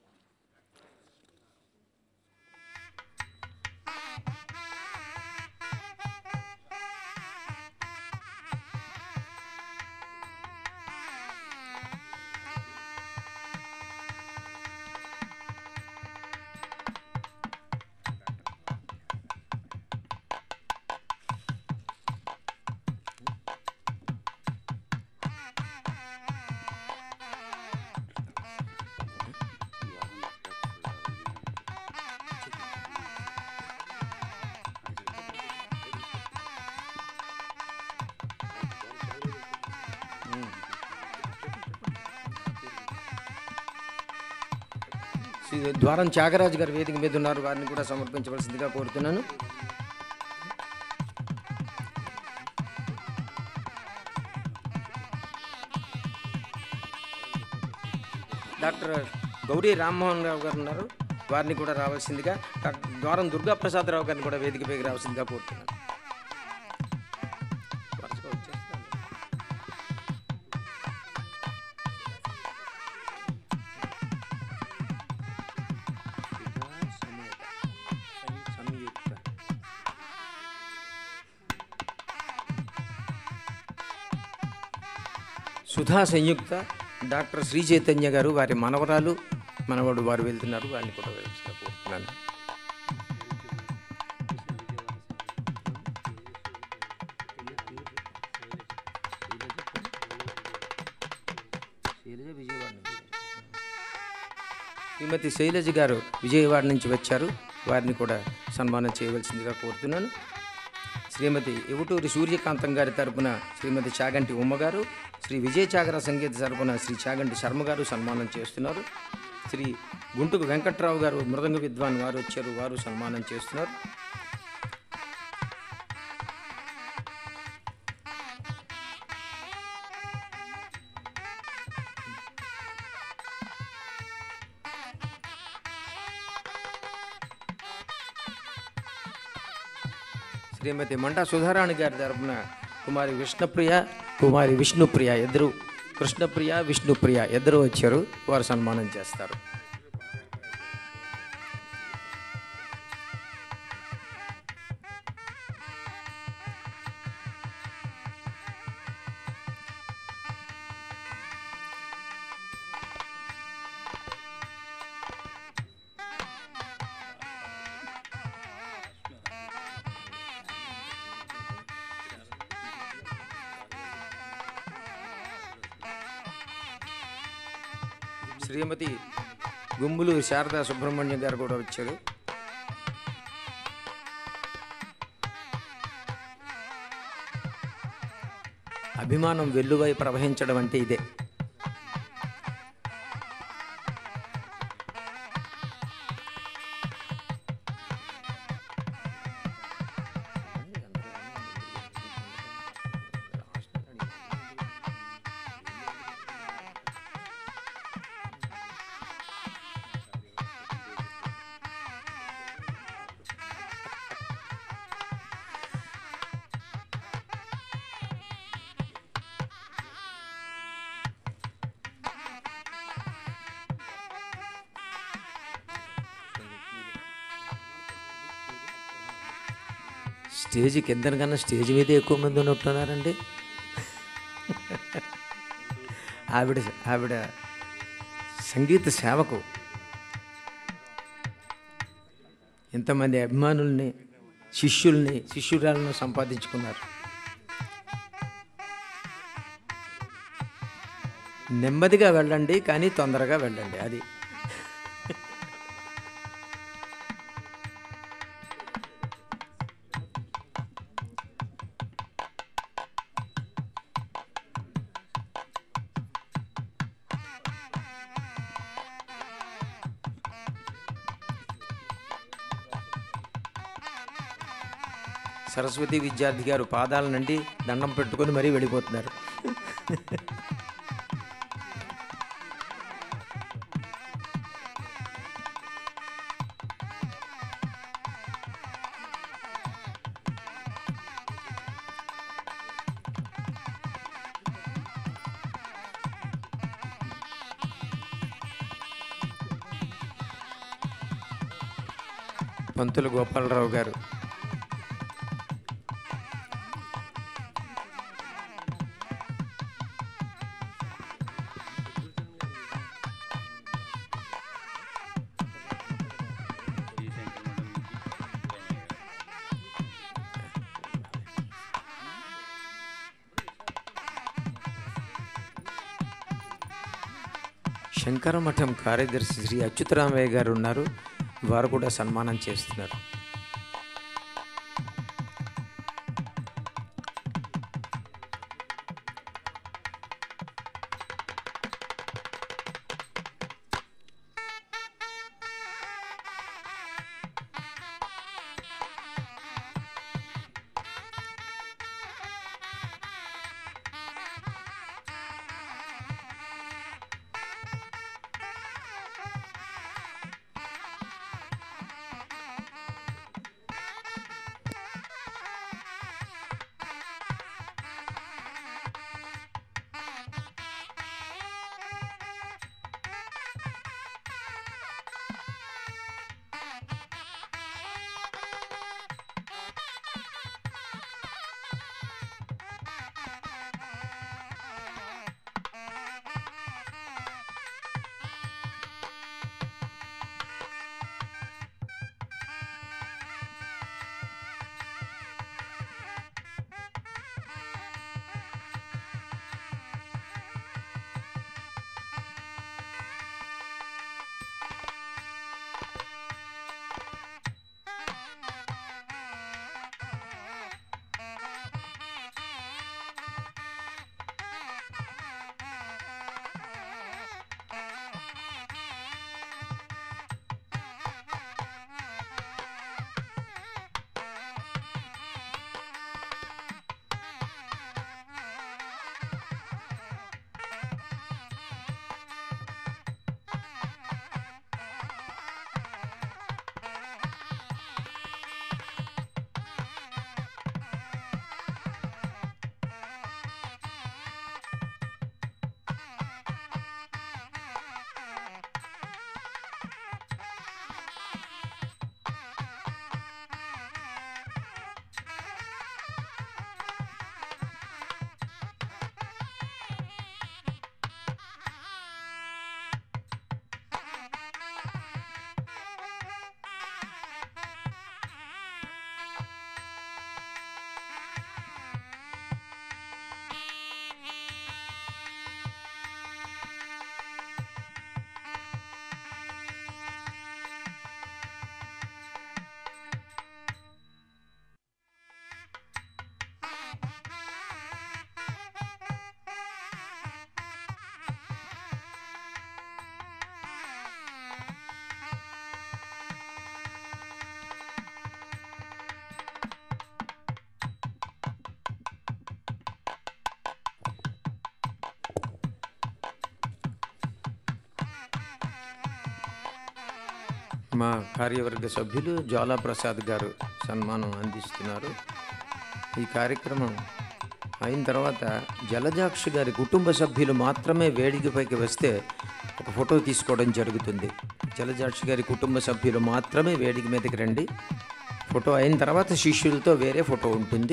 శ్రీ ద్వారం త్యాగరాజు గారు వేదిక మీద ఉన్నారు వారిని కూడా సమర్పించవలసిందిగా కోరుతున్నాను డాక్టర్ గౌరీ రామ్మోహన్ రావు గారు ఉన్నారు వారిని కూడా రావాల్సిందిగా డాక్టర్ ద్వారం దుర్గా ప్రసాద్ రావు గారిని కూడా వేదికపైకి రావాల్సిందిగా కోరుతున్నాను వరుసగా వచ్చేస్తాను. సంయుక్త సుధా సంయుక్త డాక్టర్ శ్రీ చైతన్య గారు వారి మనవరాలు మనవడు వారు వెళ్తున్నారు వారిని కూడా వెళ్తున్నా కోరుతున్నాను శ్రీమతి శైలజ గారు విజయవాడ నుంచి వచ్చారు వారిని కూడా సన్మానం చేయవలసిందిగా కోరుతున్నాను శ్రీమతి ఇవుటూరి సూర్యకాంతం గారి తరపున శ్రీమతి చాగంటి ఉమ్మ గారు శ్రీ విజయ చాగర సంగీత తరపున శ్రీ చాగంటి శర్మ గారు సన్మానం చేస్తున్నారు శ్రీ గుంటుకు వెంకట్రావు గారు మృదంగ విద్వాన్ వారు వచ్చారు వారు సన్మానం చేస్తున్నారు శ్రీమతి మంటా సుధారాణి గారి తరపున కుమారి విష్ణుప్రియ కుమారి విష్ణుప్రియ ఇద్దరు కృష్ణప్రియ విష్ణుప్రియ ఇద్దరు వచ్చారు వారు సన్మానం చేస్తారు శ్రీమతి గుమ్ములు శారదా సుబ్రహ్మణ్యం గారు కూడా వచ్చారు అభిమానం వెల్లువై ప్రవహించడం అంటే ఇదే స్టేజ్ కింద కన్నా స్టేజ్ మీద ఎక్కువ మంది ఉన్నట్టున్నారండి ఆవిడ ఆవిడ సంగీత సేవకు ఎంతమంది అభిమానుల్ని శిష్యుల్ని శిష్యురాలను సంపాదించుకున్నారు నెమ్మదిగా వెళ్ళండి కానీ తొందరగా వెళ్ళండి అది సరస్వతి విద్యార్థి గారు పాదాల నుండి దండం పెట్టుకొని మరీ వెళ్ళిపోతున్నారు పంతులు గోపాలరావు గారు శంకరమఠం కార్యదర్శి శ్రీ అచ్యుతరామయ్య గారు ఉన్నారు వారు కూడా సన్మానం చేస్తున్నారు మా కార్యవర్గ సభ్యులు జ్వాలా ప్రసాద్ గారు సన్మానం అందిస్తున్నారు ఈ కార్యక్రమం అయిన తర్వాత జలజాక్షి గారి కుటుంబ సభ్యులు మాత్రమే వేదికపైకి వస్తే ఒక ఫోటో తీసుకోవడం జరుగుతుంది జలజాక్షి గారి కుటుంబ సభ్యులు మాత్రమే వేదిక మీదకి రండి ఫోటో అయిన తర్వాత శిష్యులతో వేరే ఫోటో ఉంటుంది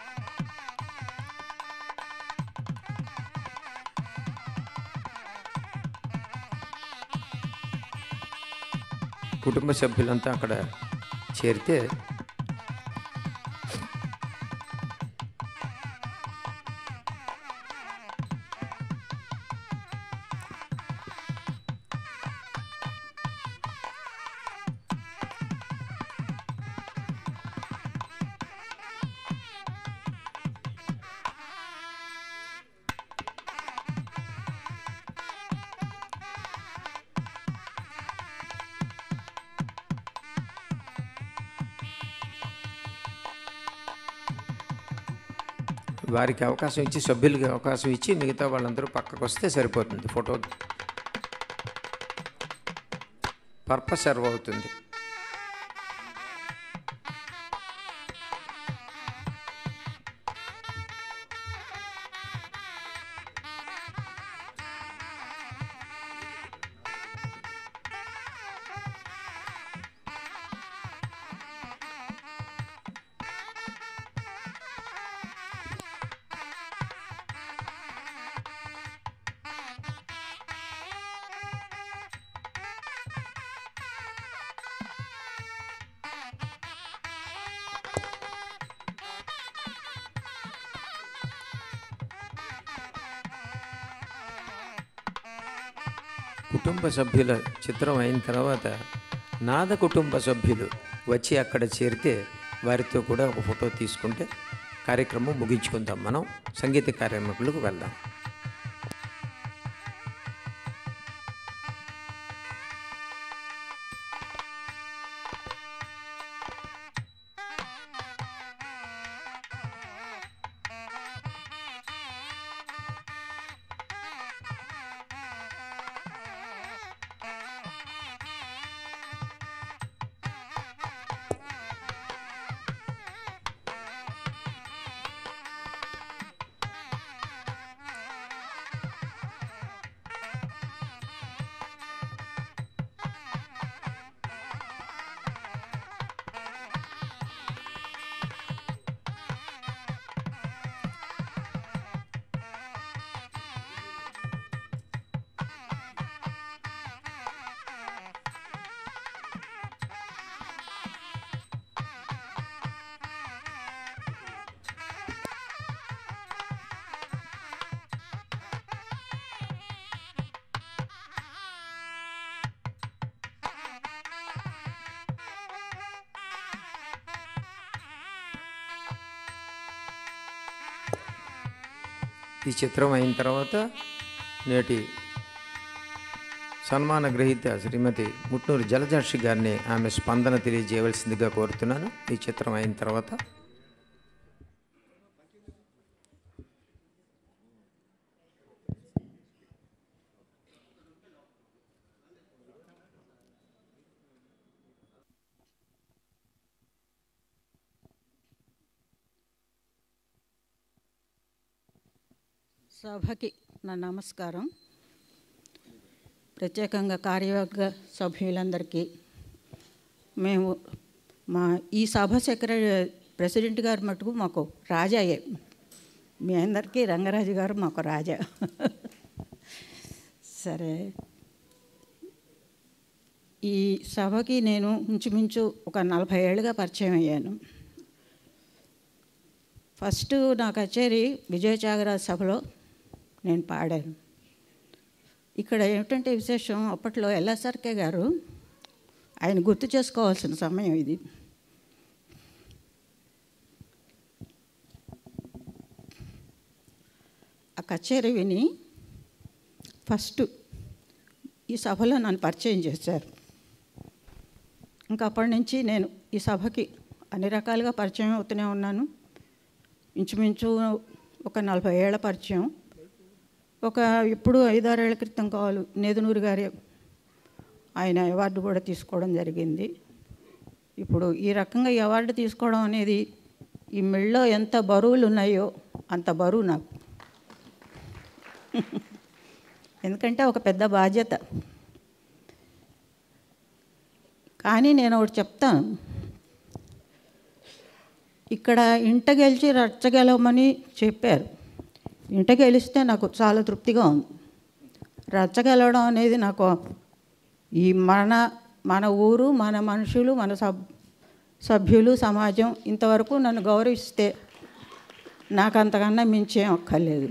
కుటుంబ సభ్యులంతా అక్కడ చేరితే వారికి అవకాశం ఇచ్చి సభ్యులకి అవకాశం ఇచ్చి మిగతా వాళ్ళందరూ పక్కకు వస్తే సరిపోతుంది ఫోటో పర్పస్ సర్వ్ అవుతుంది కుటుంబ సభ్యుల చిత్రం అయిన తర్వాత నాద కుటుంబ సభ్యులు వచ్చి అక్కడ చేరితే వారితో కూడా ఒక ఫోటో తీసుకుంటే కార్యక్రమం ముగించుకుందాం మనం సంగీత కార్యక్రమాలకు వెళ్దాం ఈ చిత్రం అయిన తర్వాత నేటి సన్మాన గ్రహీత శ్రీమతి ముట్నూరు జలజాక్షి గారిని ఆమె స్పందన తెలియజేయవలసిందిగా కోరుతున్నాను ఈ చిత్రం అయిన తర్వాత సభకి నా నమస్కారం ప్రత్యేకంగా కార్యవర్గ సభ్యులందరికీ మేము మా ఈ సభ సెక్రటరీ ప్రెసిడెంట్ గారు మటుకు మాకు రాజాయే మీ అందరికీ రంగరాజు గారు మాకు రాజా సరే ఈ సభకి నేను ఇంచుమించు ఒక నలభై ఏళ్ళుగా పరిచయం అయ్యాను ఫస్ట్ నా కచేరీ విజయ త్యాగరాజ్ సభలో నేను పాడాను ఇక్కడ ఏమిటంటే విశేషం అప్పట్లో ఎల్ఎస్ఆర్కే గారు ఆయన గుర్తు చేసుకోవాల్సిన సమయం ఇది ఆ కచేరీ విని ఫస్ట్ ఈ సభలో నన్ను పరిచయం చేశారు ఇంకా అప్పటి నుంచి నేను ఈ సభకి అన్ని రకాలుగా పరిచయం అవుతూనే ఉన్నాను ఇంచుమించు ఒక నలభై ఏళ్ల పరిచయం ఒక ఇప్పుడు ఐదారేళ్ల క్రితం కావాలి నేదునూరు గారి ఆయన అవార్డు కూడా తీసుకోవడం జరిగింది ఇప్పుడు ఈ రకంగా ఈ అవార్డు తీసుకోవడం అనేది ఈ మెళ్ళో ఎంత బరువులు ఉన్నాయో అంత బరువు నాకు ఎందుకంటే ఒక పెద్ద బాధ్యత కానీ నేను ఒకటి చెప్తాను ఇక్కడ ఇంట గెలిచి రచ్చ గెలవమని చెప్పారు ఇంట గెలిస్తే నాకు చాలా తృప్తిగా ఉంది రచ్చ గెలవడం అనేది నాకు ఈ మన మన ఊరు మన మనుషులు మన సబ్ సభ్యులు సమాజం ఇంతవరకు నన్ను గౌరవిస్తే నాకు అంతకన్నా మించేం అక్కర్లేదు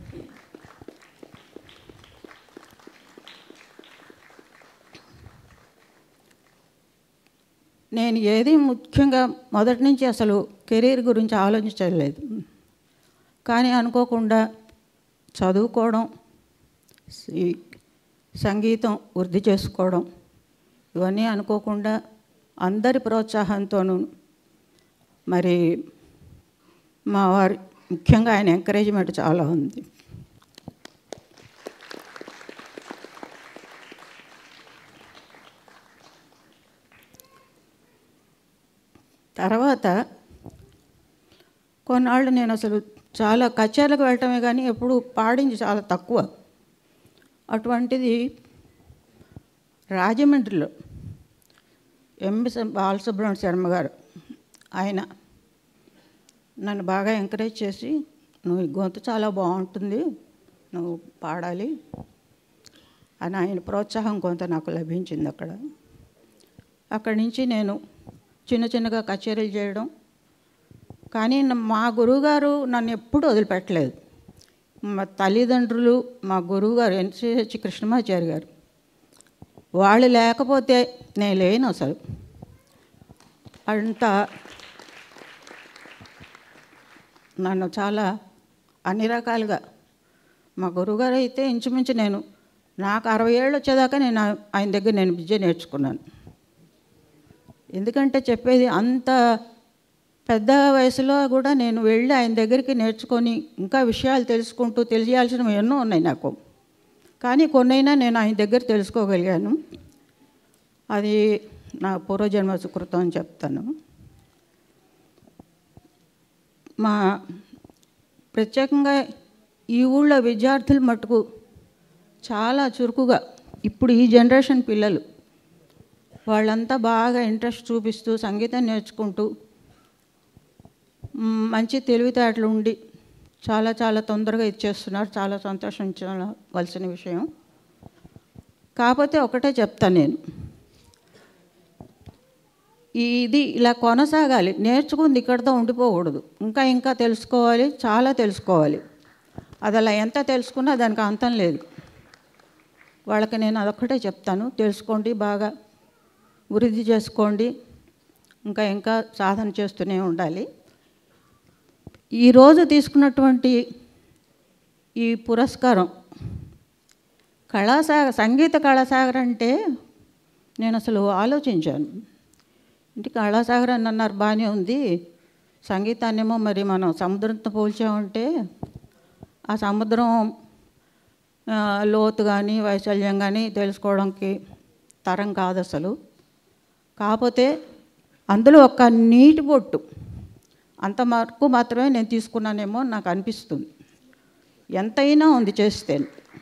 నేను ఏది ముఖ్యంగా మొదటి నుంచి అసలు కెరీర్ గురించి ఆలోచించలేదు కానీ అనుకోకుండా చదువుకోవడం ఈ సంగీతం వృద్ధి చేసుకోవడం ఇవన్నీ అనుకోకుండా అందరి ప్రోత్సాహంతోనూ మరి మా వారి ముఖ్యంగా ఆయన ఎంకరేజ్మెంట్ చాలా ఉంది తర్వాత కొన్నాళ్ళు నేను అసలు చాలా కచేరీలకు వెళ్ళటమే కానీ ఎప్పుడు పాడింది చాలా తక్కువ అటువంటిది రాజమండ్రిలో ఎంఎస్ బాలసుబ్రహ్మణ్య శర్మ గారు ఆయన నన్ను బాగా ఎంకరేజ్ చేసి నువ్వు ఈ గొంతు చాలా బాగుంటుంది నువ్వు పాడాలి అని ఆయన ప్రోత్సాహం కొంత నాకు లభించింది అక్కడ అక్కడి నుంచి నేను చిన్న చిన్నగా కచేరీలు చేయడం కానీ న- మా గురువుగారు నన్ను ఎప్పుడూ వదిలిపెట్టలేదు మా తల్లిదండ్రులు మా గురువుగారు ఎన్సిహెచ్ కృష్ణమాచారి గారు వాళ్ళు లేకపోతే నేను లేను అసలు అంత నన్ను చాలా అన్ని రకాలుగా మా గురువుగారు అయితే ఇంచుమించు నేను నాకు అరవై ఏళ్ళు వచ్చేదాకా నేను ఆ- ఆయన దగ్గర నేను విద్య నేర్చుకున్నాను ఎందుకంటే చెప్పేది అంత పెద్ద వయసులో కూడా నేను వెళ్ళి ఆయన దగ్గరికి నేర్చుకొని ఇంకా విషయాలు తెలుసుకుంటూ తెలియాల్సినవి ఎన్నో ఉన్నాయి నాకు కానీ కొన్నైనా నేను ఆయన దగ్గర తెలుసుకోగలిగాను అది నా పూర్వజన్మ సుకృతం అని చెప్తాను మా ప్రత్యేకంగా ఈ ఊళ్ళో విద్యార్థులు మటుకు చాలా చురుకుగా ఇప్పుడు ఈ జనరేషన్ పిల్లలు వాళ్ళంతా బాగా ఇంట్రెస్ట్ చూపిస్తూ సంగీతం నేర్చుకుంటూ మ్, మంచి తెలివితేటలు ఉండి చాలా చాలా తొందరగా ఇచ్చేస్తున్నారు చాలా సంతోషించవలసిన విషయం కాకపోతే ఒకటే చెప్తాను నేను ఇది ఇలా కొనసాగాలి నేర్చుకుంది ఇక్కడితో ఉండిపోకూడదు ఇంకా ఇంకా తెలుసుకోవాలి చాలా తెలుసుకోవాలి అది అలా ఎంత తెలుసుకున్నా దానికి అంతం లేదు వాళ్ళకి నేను అదొక్కటే చెప్తాను తెలుసుకోండి బాగా వృద్ధి చేసుకోండి ఇంకా ఇంకా సాధన చేస్తూనే ఉండాలి ఈరోజు తీసుకున్నటువంటి ఈ పురస్కారం కళాసాగర్ సంగీత కళాసాగర్ అంటే నేను అసలు ఆలోచించాను ఇంటి కళాసాగర్ అని అన్నారు బాగానే ఉంది సంగీతాన్నేమో మరి మనం సముద్రంతో పోల్చామంటే ఆ సముద్రం ఆ, లోతు కానీ వైశాల్యం కానీ తెలుసుకోవడానికి తరం కాదు అసలు కాకపోతే అందులో ఒక నీటి బొట్టు అంత వరకు మాత్రమే నేను తీసుకున్నానేమో అని నాకు అనిపిస్తుంది ఎంతైనా ఉంది చేస్తే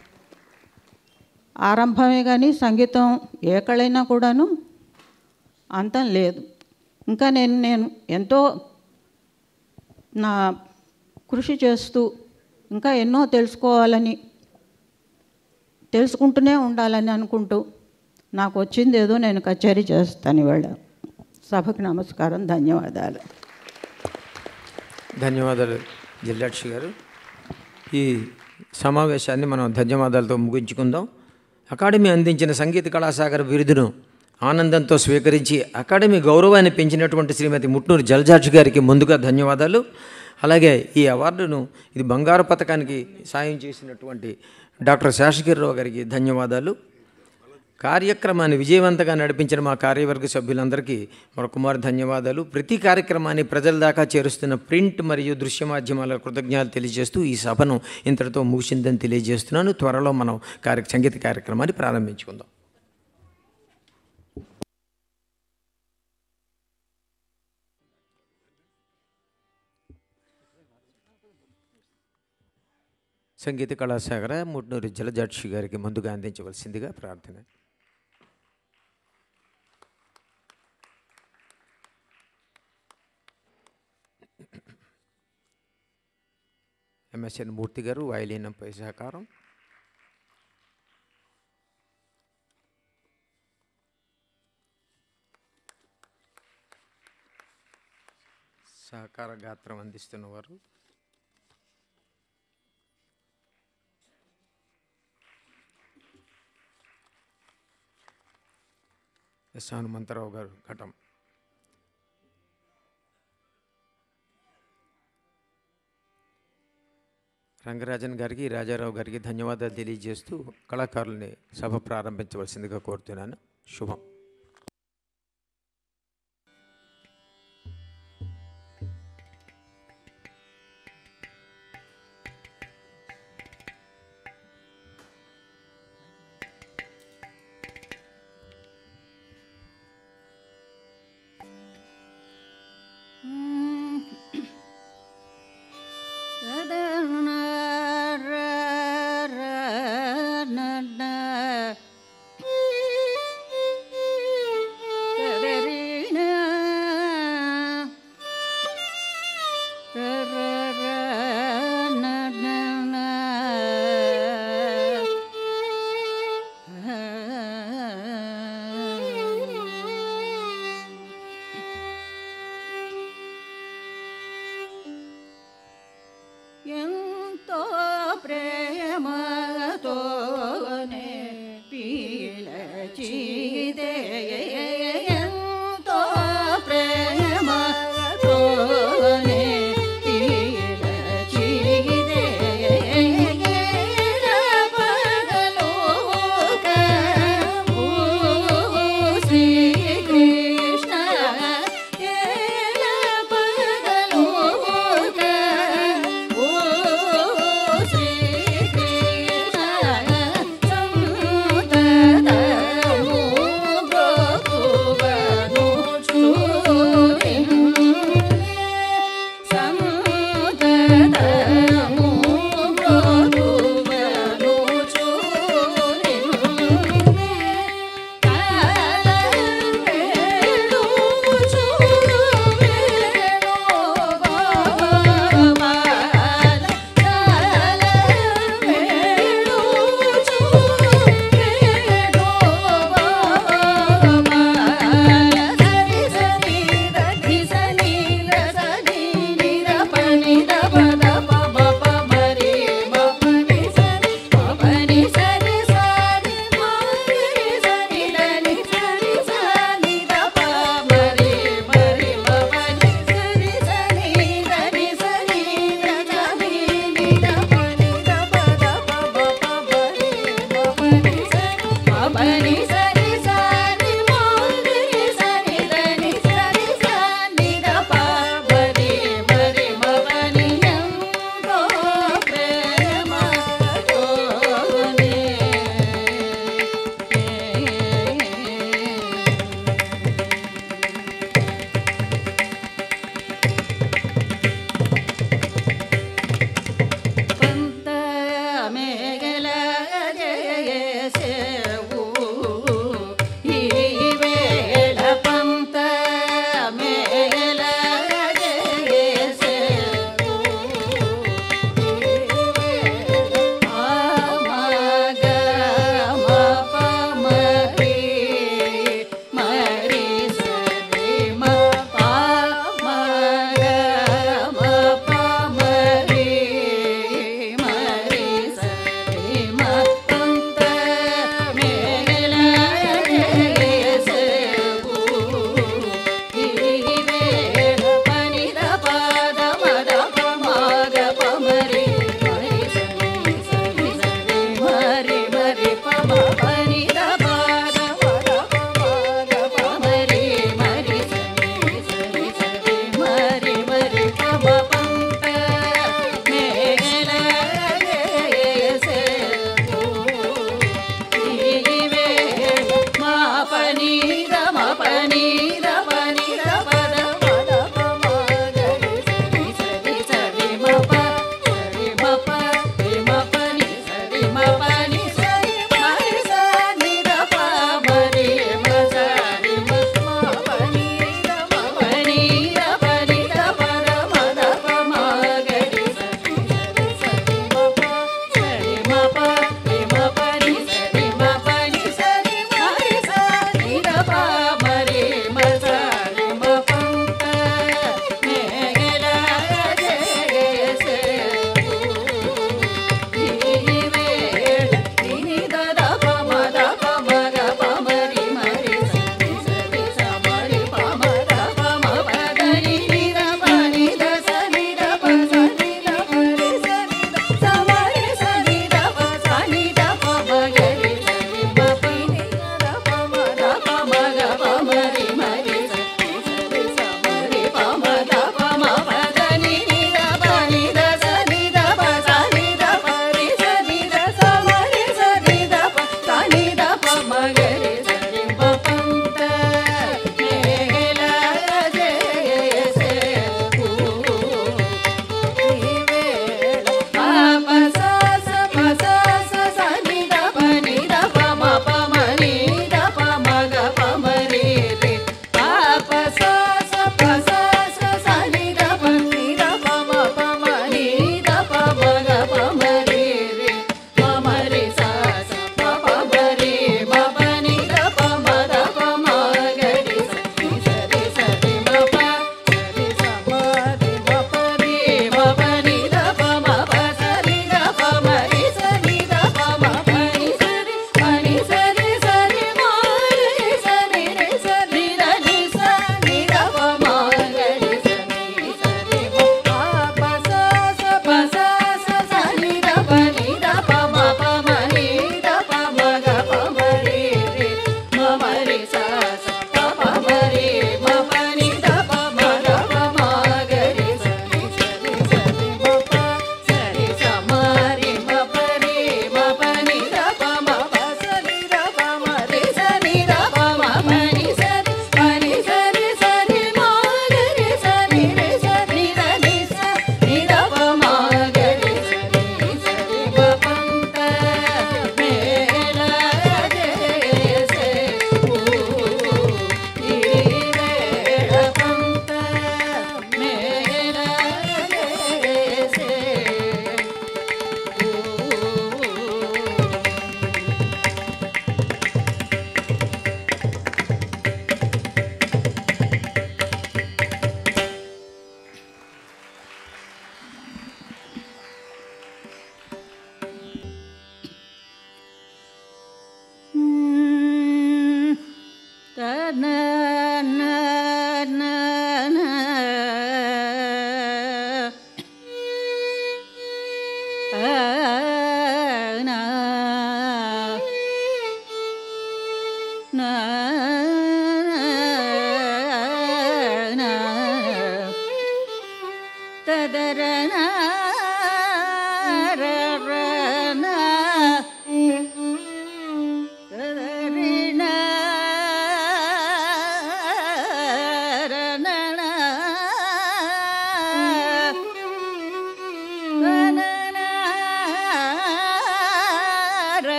ఆరంభమే కానీ సంగీతం ఏ కళైనా కూడాను అంతం లేదు ఇంకా నేను నేను ఎంతో నా కృషి చేస్తూ ఇంకా ఎన్నో తెలుసుకోవాలని తెలుసుకుంటూనే ఉండాలని అనుకుంటూ నాకు వచ్చింది ఏదో నేను కచేరీ చేస్తాను ఇవాళ సభకు నమస్కారం ధన్యవాదాలు ధన్యవాదాలు జిల్లాక్షి గారు ఈ సమావేశాన్ని మనం ధన్యవాదాలతో ముగించుకుందాం అకాడమీ అందించిన సంగీత కళాసాగర్ బిరుదును ఆనందంతో స్వీకరించి అకాడమీ గౌరవాన్ని పెంచినటువంటి శ్రీమతి ముట్నూరు జలజాక్షి గారికి ముందుగా ధన్యవాదాలు అలాగే ఈ అవార్డును ఇది బంగారు పథకానికి సాయం చేసినటువంటి డాక్టర్ శేషగిరిరావు గారికి ధన్యవాదాలు కార్యక్రమాన్ని విజయవంతంగా నడిపించిన మా కార్యవర్గ సభ్యులందరికీ మరొకమారు ధన్యవాదాలు ప్రతి కార్యక్రమాన్ని ప్రజల దాకా చేరుస్తున్న ప్రింట్ మరియు దృశ్య మాధ్యమాల కృతజ్ఞతలు తెలియజేస్తూ ఈ సభను ఇంతటితో ముగిసిందని తెలియజేస్తున్నాను త్వరలో మనం కార్య సంగీత కార్యక్రమాన్ని ప్రారంభించుకుందాం సంగీత కళాశాఖర ముట్నూరి జలజాక్షి గారికి ముందుగా అందించవలసిందిగా ప్రార్థన ఎంఎస్ఎన్ మూర్తి గారు వాయులీనంపై సహకారం సహకార గాత్రం అందిస్తున్నవారు ఎస్ హనుమంతరావు గారు ఘటం రంగరాజన్ గారికి రాజారావు గారికి ధన్యవాదాలు తెలియజేస్తూ కళాకారుల్ని సభ ప్రారంభించవలసిందిగా కోరుతున్నాను శుభం Thank you.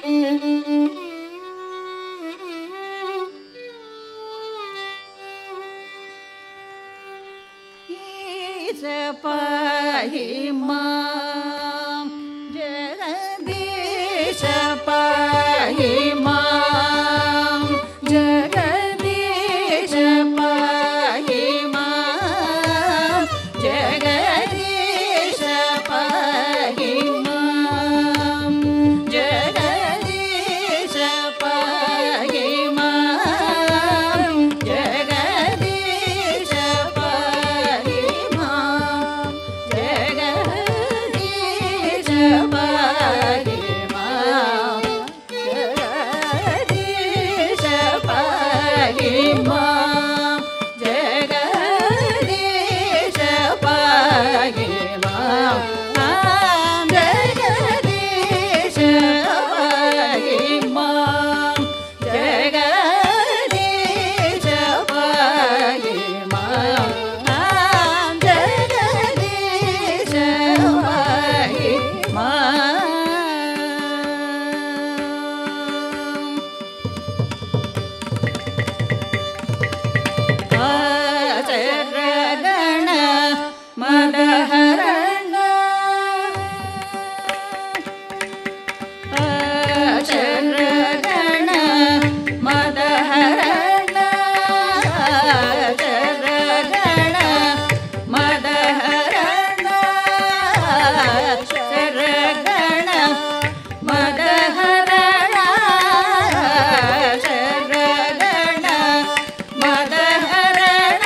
ईश पाहि मां जगदीश पाहि मां जगदीश पाहि मां जगदीश पाहि मां जगदीश पाहि मां जगदीश पाहि मां जगदीश पाहि मां जगदीश पाहि मां जगदीश पाहि मां जगदीश पाहि मां जगदीश पाहि मां जगदीश पाहि मां आचरगण मदहरण आचरगण मदहरण आचरगण मदहरण आचरगण मदहरण आचरगण मदहरण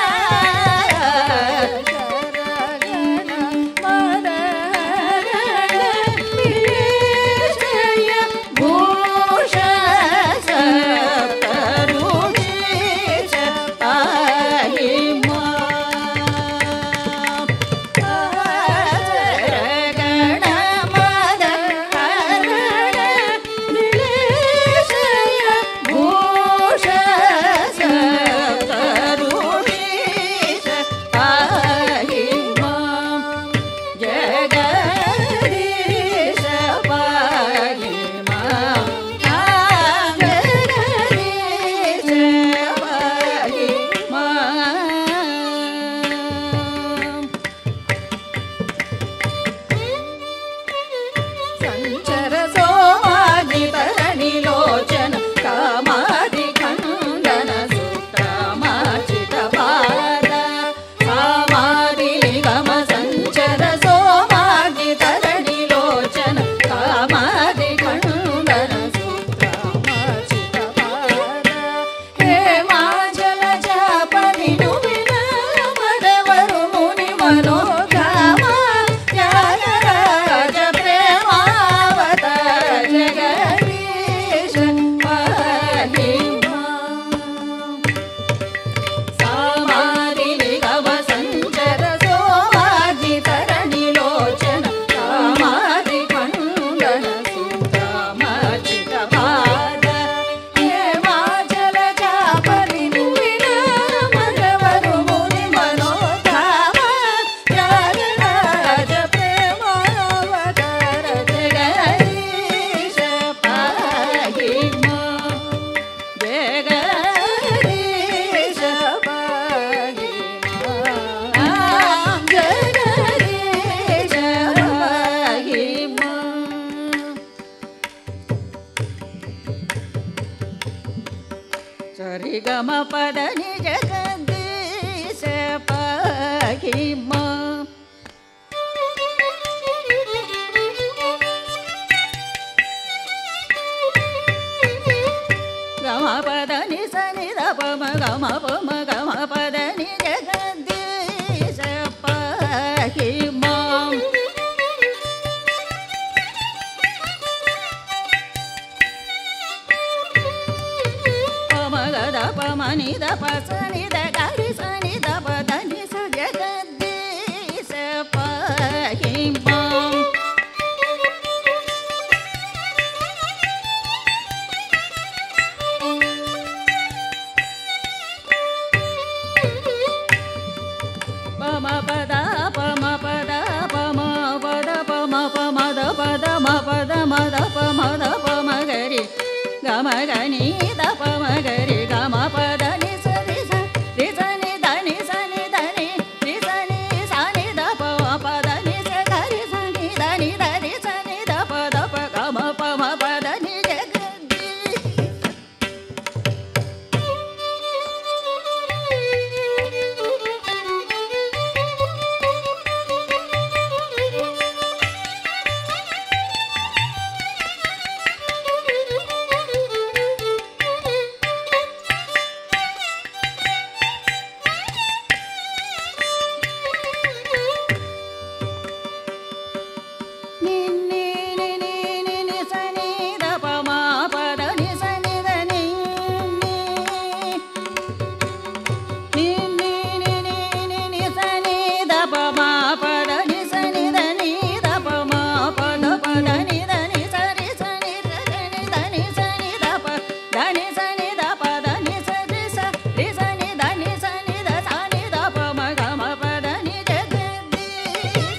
शरण मदहरण विषय भूष सप्तऋषीश पाहि मां आचरगण मदहरण विषय भूष सप्तऋषीश पाहि मां जगदीश पाहि मां जगदीश पाहि मां సంచర సోమాజితరణిలోచన కామాది ఖండన సూత్రమాచిత పాద కామాది నిగమ సంచర సోమాజితరణిలోచన కామాది ఖండన సూత్రమాచిత పాద హే మాజల చాపని నువిన మదవరు ముని మనోగామ త్యాగరాజ ప్రేమావతార జగదీశ పాహి మాం. సామాది నిగమ సంచర సోమాది తరణిలోచన కామాది ఖండన సూత్రమాచిత పాద హేమాచల చాపని నువిన మగవరు ముని మనోధామ త్యాగరాజ ప్రేమావతార జగదీశ పాహి మాం. జగదీశ పాహి మాం. జగదీశ పాహి మాం. సరిగమ పద నిజ జగదీశ పాహి మాం. గమ పద ని సని ద పమ గమ పమ గమ పద ని జగదీశ పాహి మాం పమ గద పమ ని ద ప సని ద గరి సని ద ప ద ని స జగదీశ పాహి మాం పమ పద పమ పద పమ పద పమ పమ ద పద మ పద మ ద పమ ద పమ గరి గని దప మగరి గమ పద ని సరి స రి స ని ద ని స ని ద ని రి స ని స ని ద ప మ పద ని స గ రి స ని ద ని ద రి స ని ద ప ద ప గమ ప మ పద ని జగది ని ని ని ని ని ని స ని ద ప మ ప ద ని స ని ద ని ని ని ని ని ని ని ని స ని ద ప మ ప ద ని స ని ద ని ద ప మ ప ద ప ద ని ద ని స రి స ని ద ని ద ని స ని ద ప ద ని స ని ద ప ద ని స రి స రి స ని ద ని స ని ద స ని ద ప మ గ మ ప ద ని జగదీశ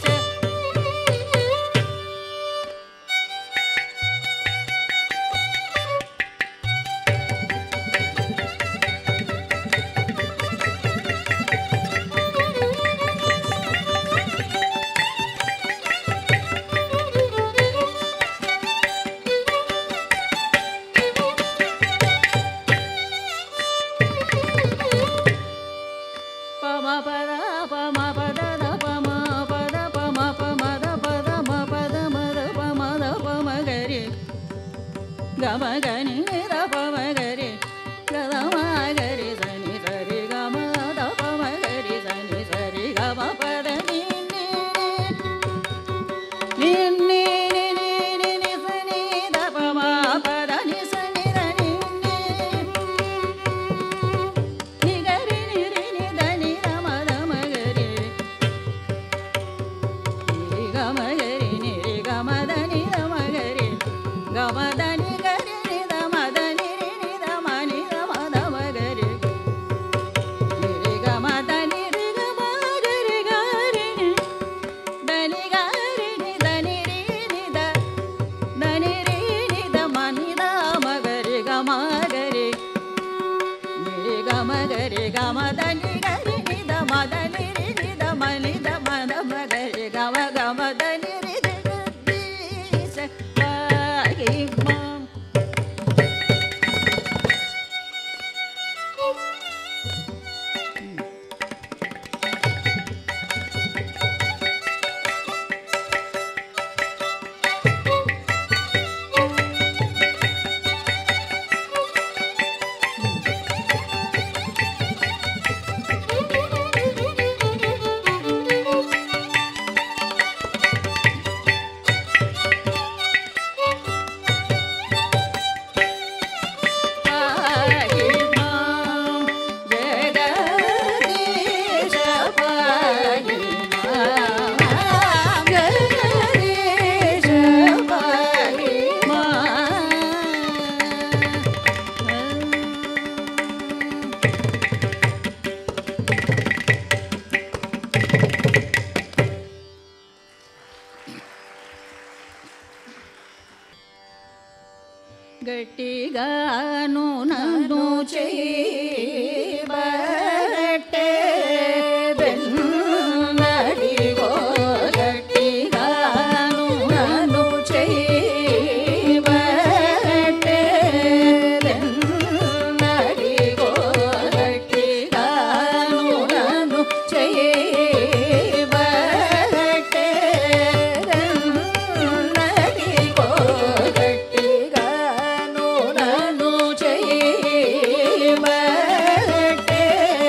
పమ పద పమ పద ద పమ పద పమ పమ ద పద మ పద మ ద పమ ద పమ గరి గమ గని ద పమ గరి గద మ గరి సని సరి గమ ద పమ గరి సని సరి గమ పద ని ని ని ని ని ని ని ని సని ద పమ పద ని సని ద ని ని ని గరి ని రి ని ద ని ద మ ద మ గరి ని గ మ గరి ని రి గ మ ద ని ద మ గరి గ మ ద ని గరి ని ద మ ద ని రి ని ద మ ని ద మ ద మ గరి ని రి గ మ ద ని రి గ మ గరి గ రి ని ద ని గ రి ని ద ని రి ని ద ద ని రి ని ద మ ని ద మ గరి గ మ గరి ని గ మ గరి గ మ ద ని గరి ని ద మ ద ని రి ని ద మ ని ద మ ద మ గరి గ మ గ మ ద ని రి జగదీశ పాహి మాం పాహి మాం జగదీశ పాహి మాం జగదీశ పాహి మాం గట్టిగాను నన్ను చేయబట్టే వెన్నడిగో గట్టిగాను నన్ను చేయబట్టే వెన్నడిగో గట్టిగాను నన్ను చేయబట్టే వెన్నడిగో గట్టిగాను నన్ను చేయబట్టే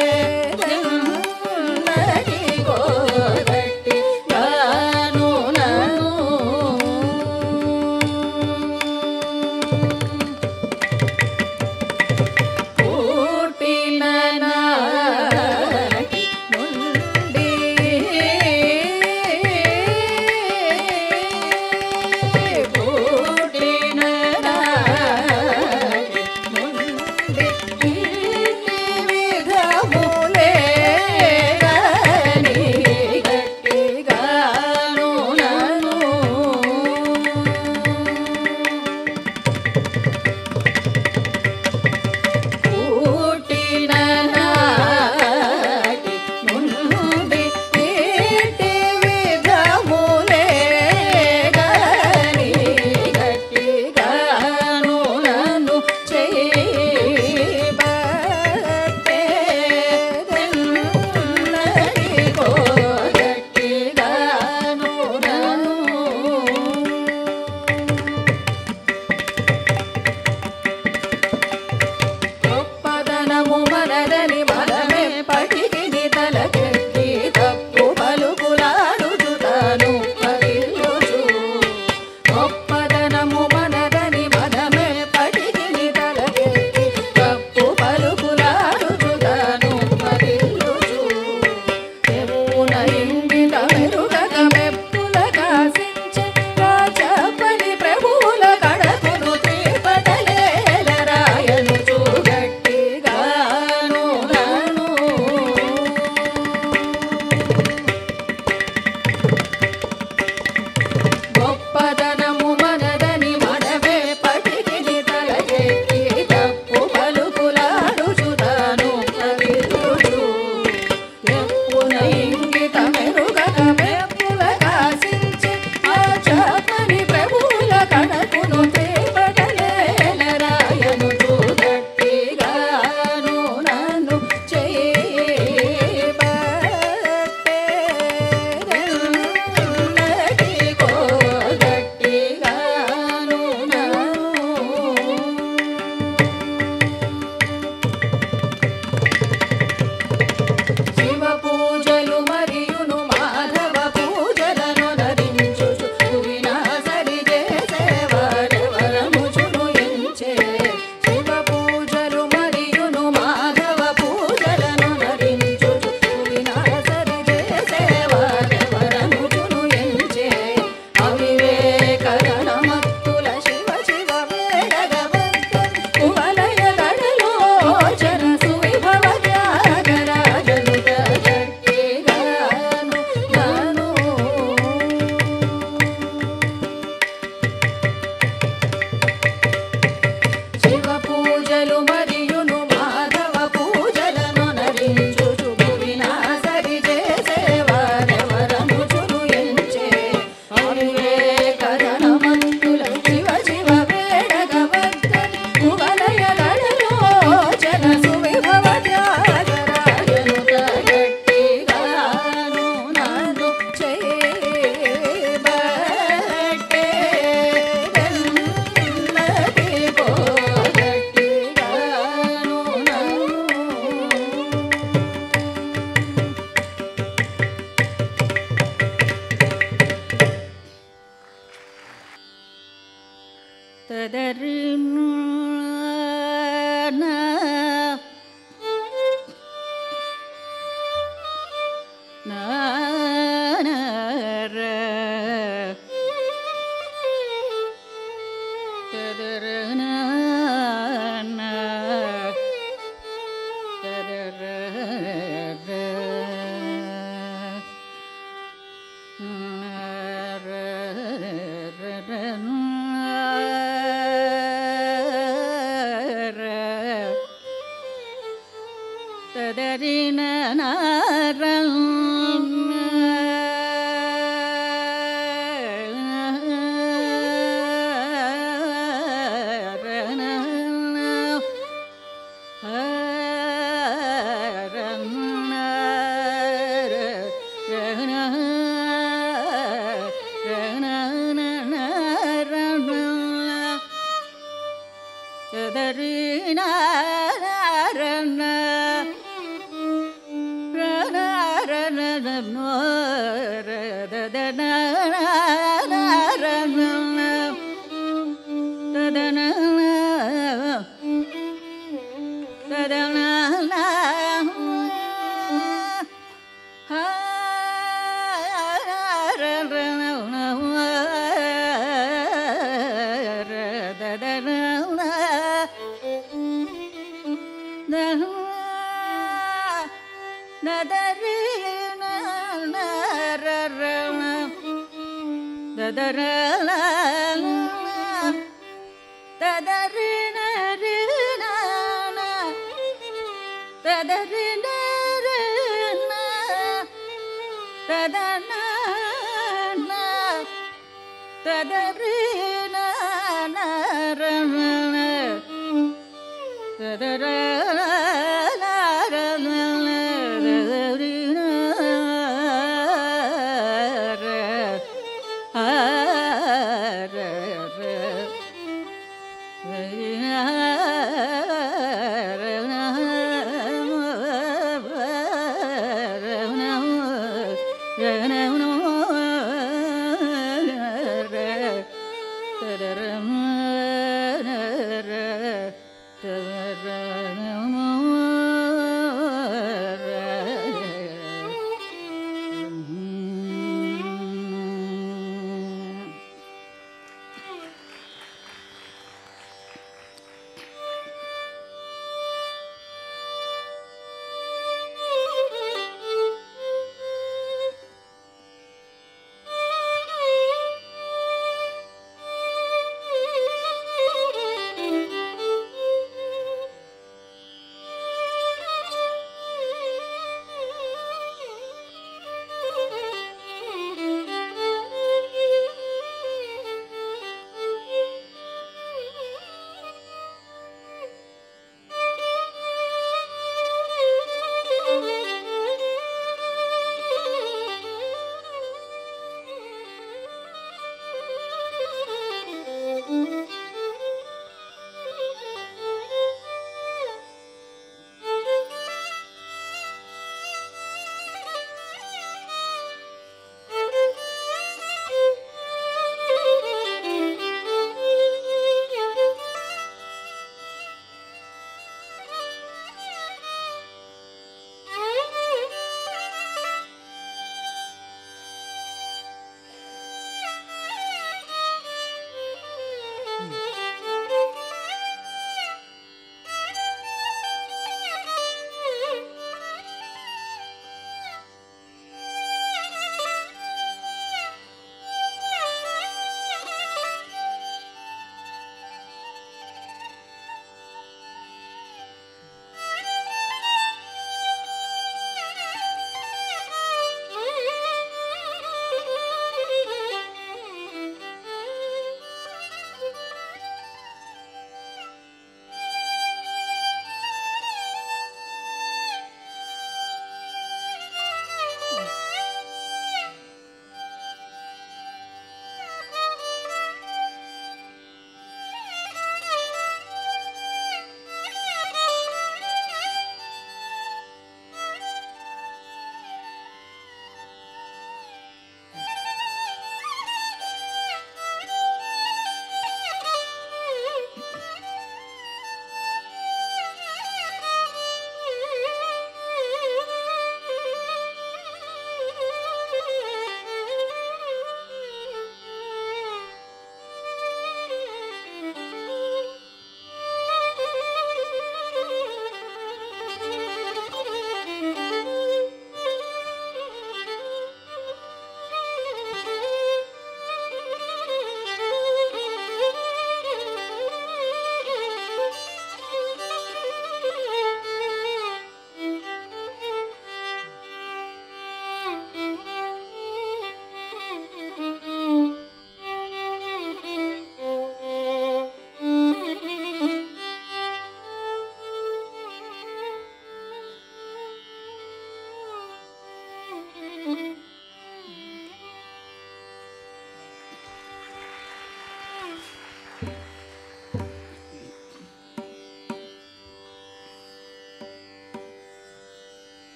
Thank you.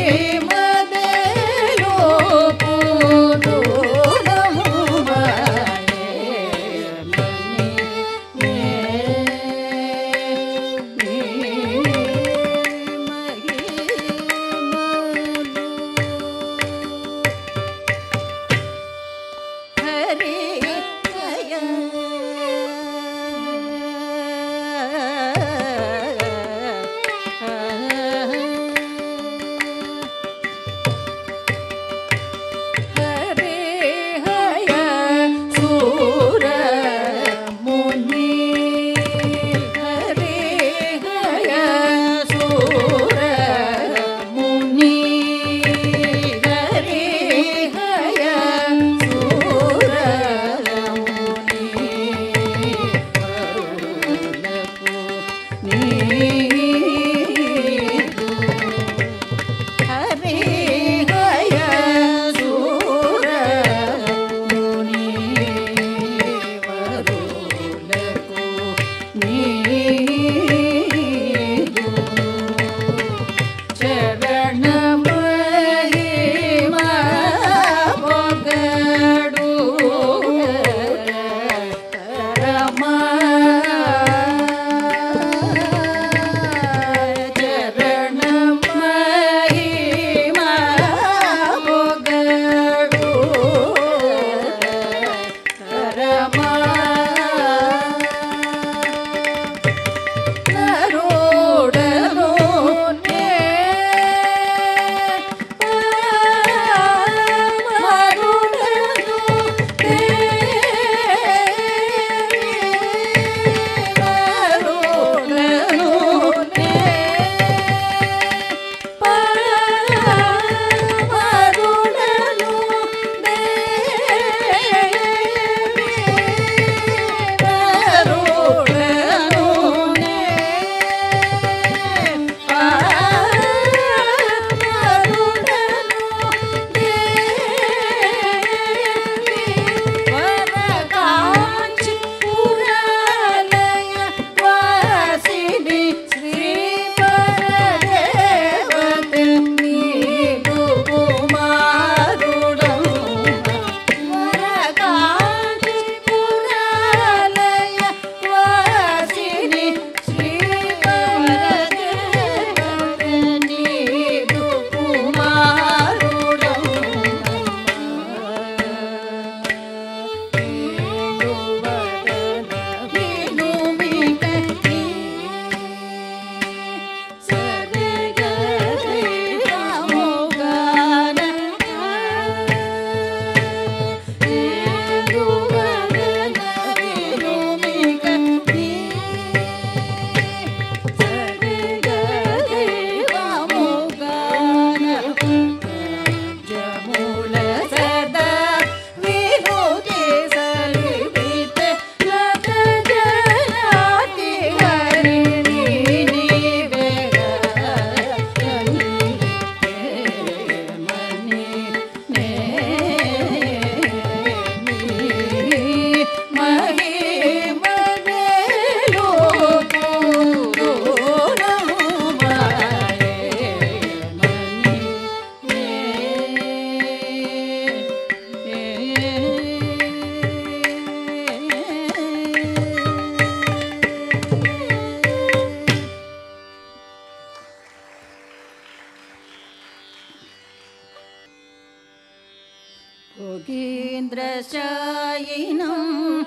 योगीन्द्रशायिनं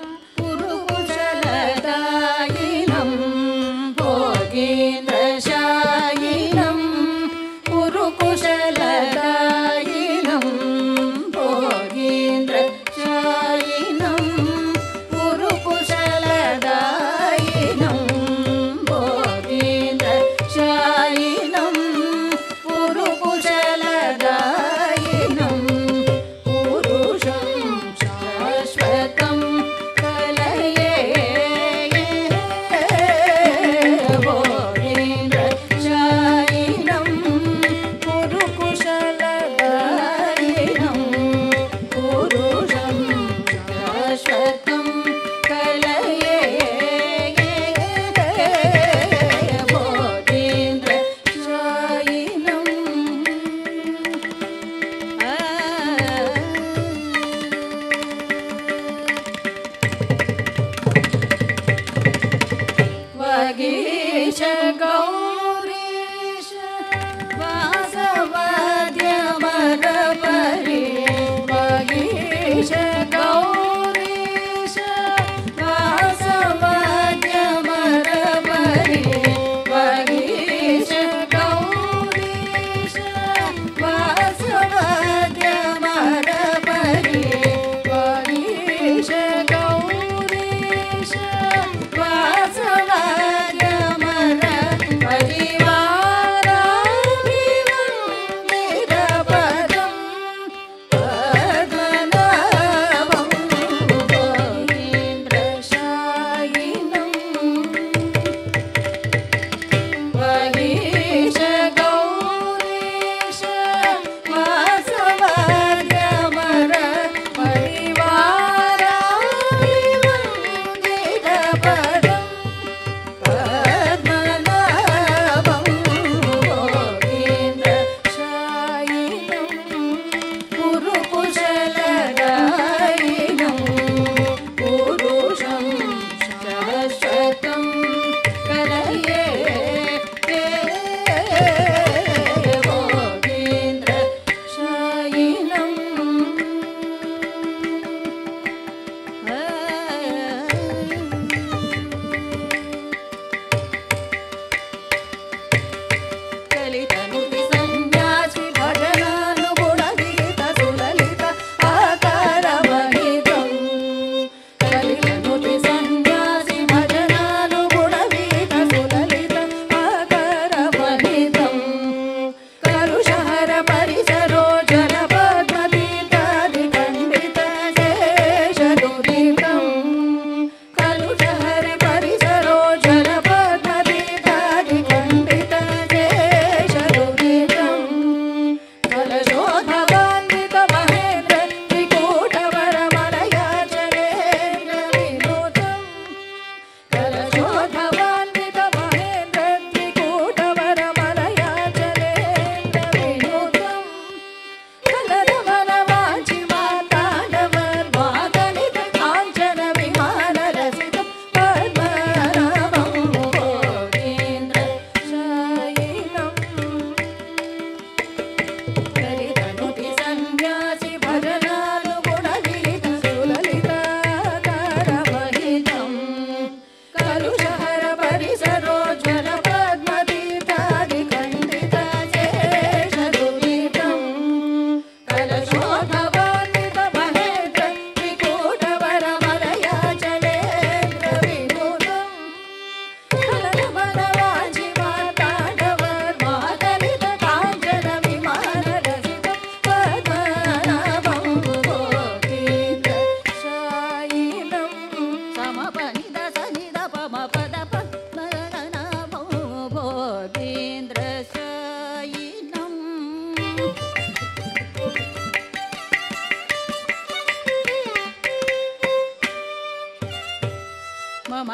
पुरुकुशलदायिनं भोगीन्द्रशायिनं पुरुकुशलदायिनं भोगीन्द्रशायिनं पुरुकुशलदायिनं भोगीन्द्रशायिनं पुरुकुशलदायिनं पुरुषं शाश्वतं कलये भोगीन्द्रशायिनं पुरुकुशलदायिनं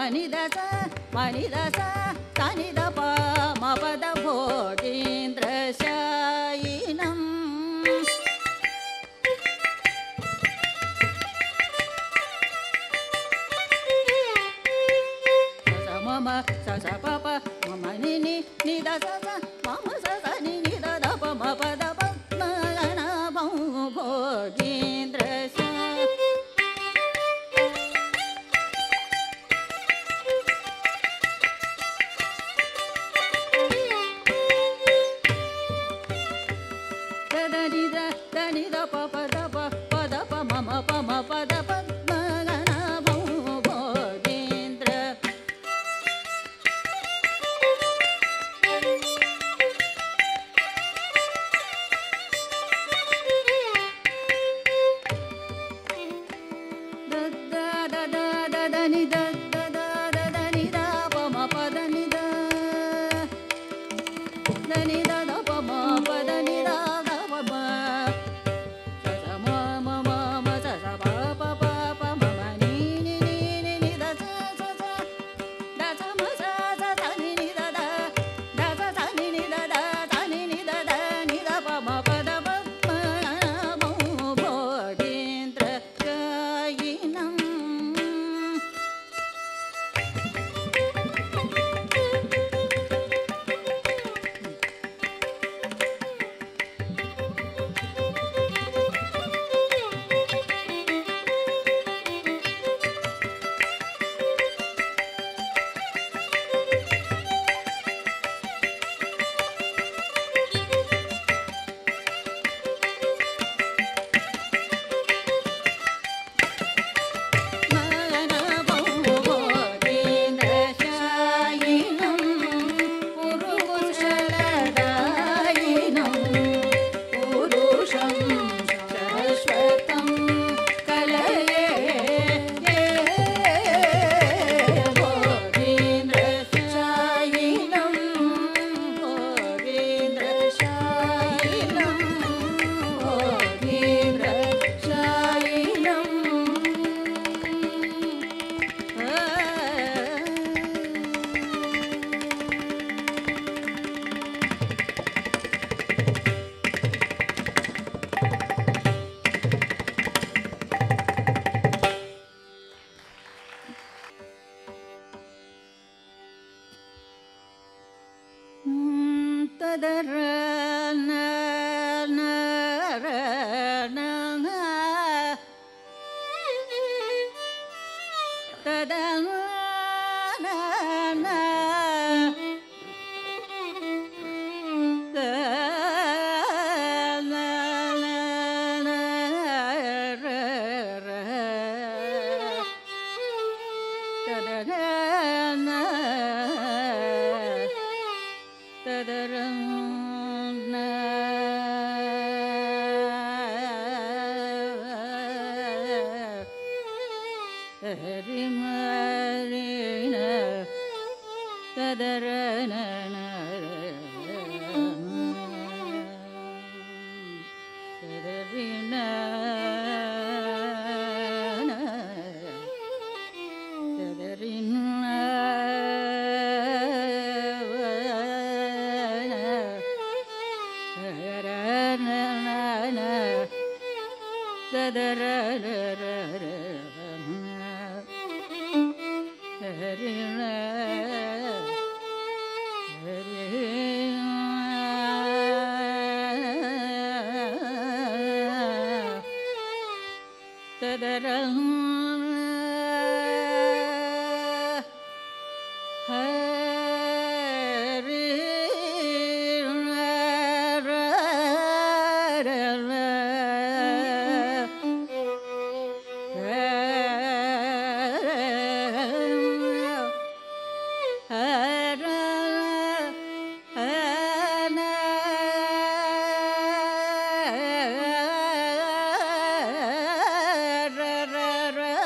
మని దశ మని దశ తని దప మపద భోగీంద్ర శాయినం స మమ స స ప ప మమ ని ని ని ద స స మమ స స ని ని ద ద ప మ ప ద ప మ న భౌ భోగీంద్ర స దని ద దని ద ప ప ద ప ప ద ప మ మ ప మ ప ద ప మ న న భౌ భోగేంద్ర ద ద ద ద ద ద ని ద ద ద ద ద ని ద ప మ ప ద ని ద ద ని ద ద ప మ ప ద ని ద ద ప మ స స మ మ మ మ స స ప ప ప ప మ మ ని ని ని ని ని ద స స స ద స మ స స స ని ని ద ద ద స స ని ని ద ద ద ని ని ద ద ని ద ప మ ప ద ప మ మ భోగేంద్ర జయినం తదర న న ర న న తద న న త న న న ర ర తద న తదరం న హరి మరిన తదరన తదరిన తదరం హరి ర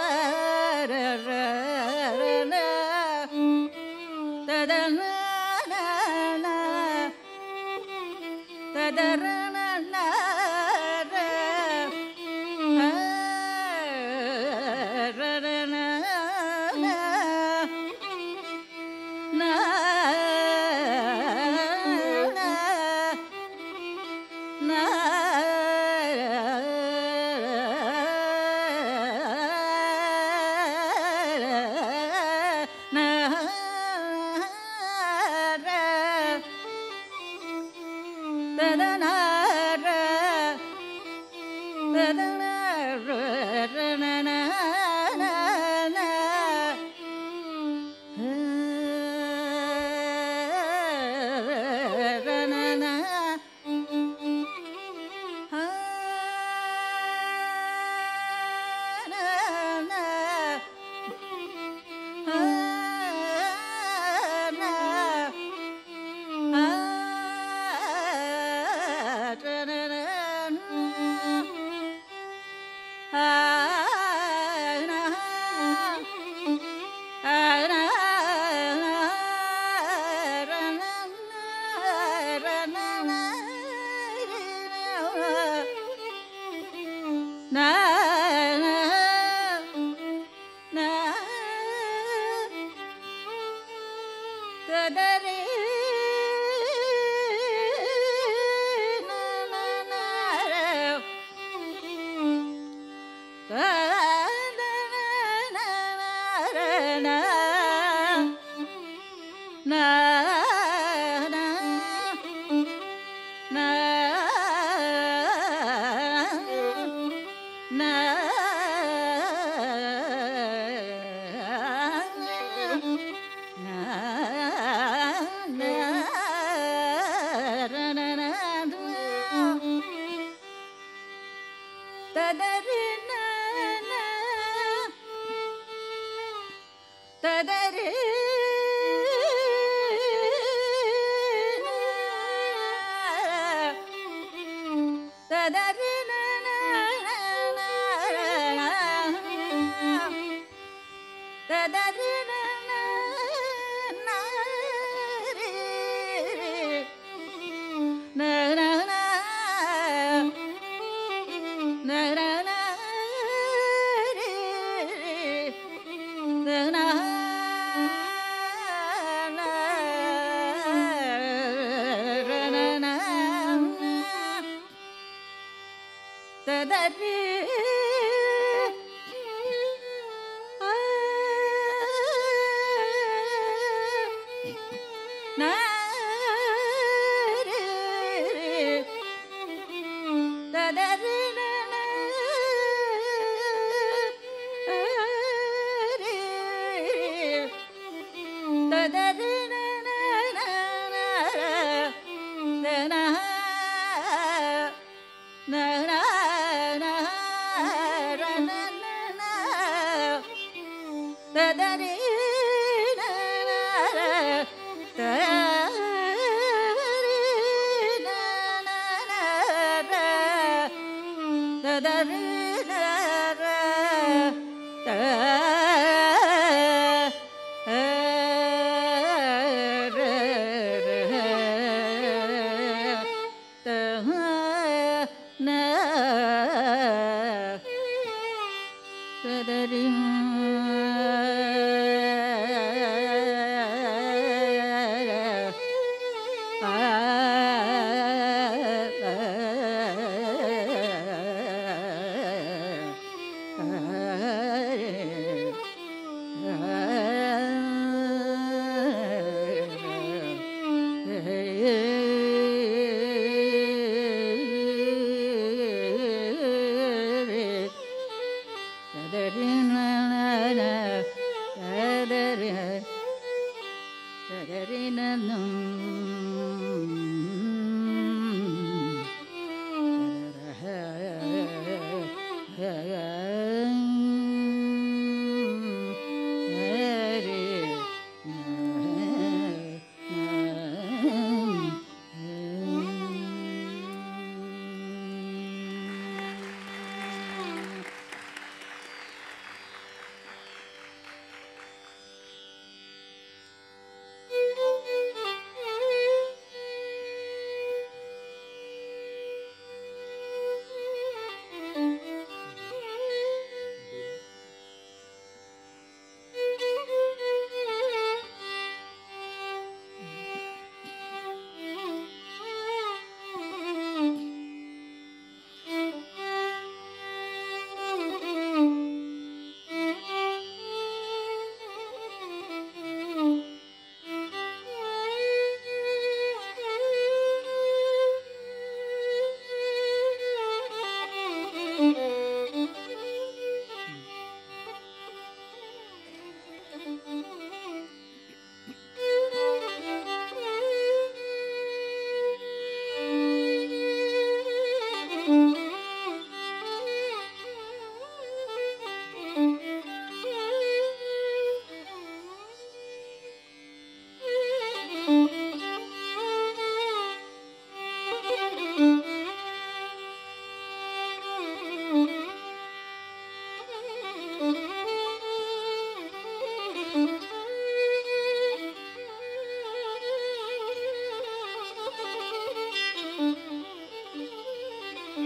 ఆ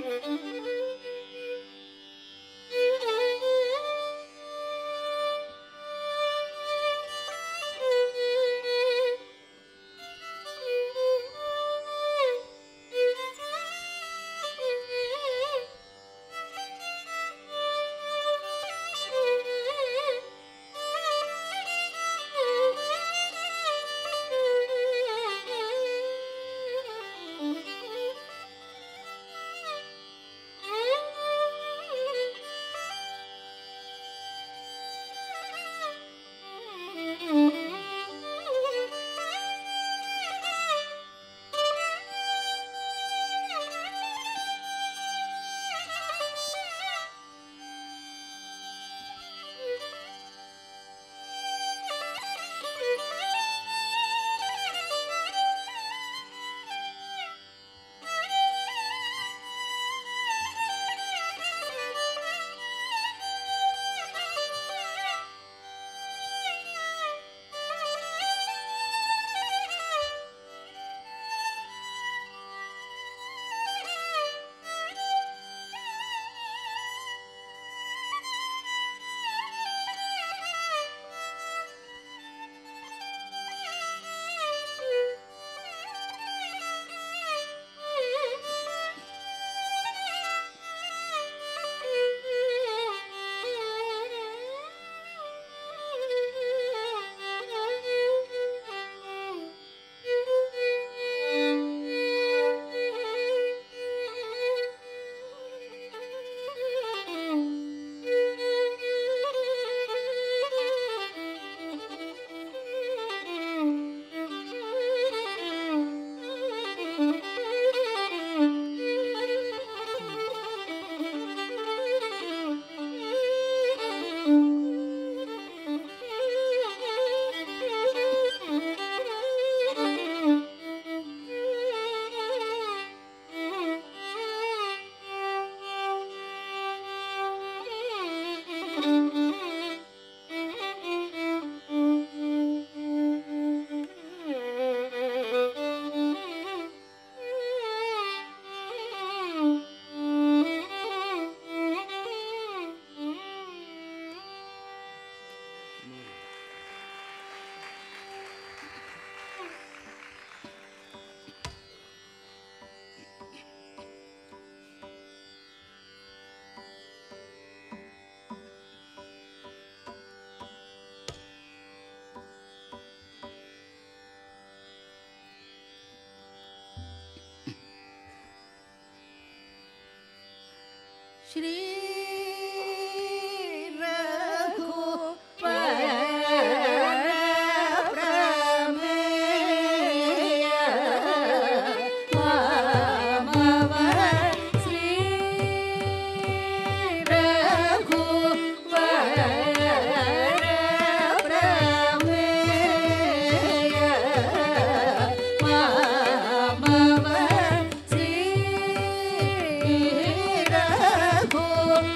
श्री रघु श्री रघु श्री रघु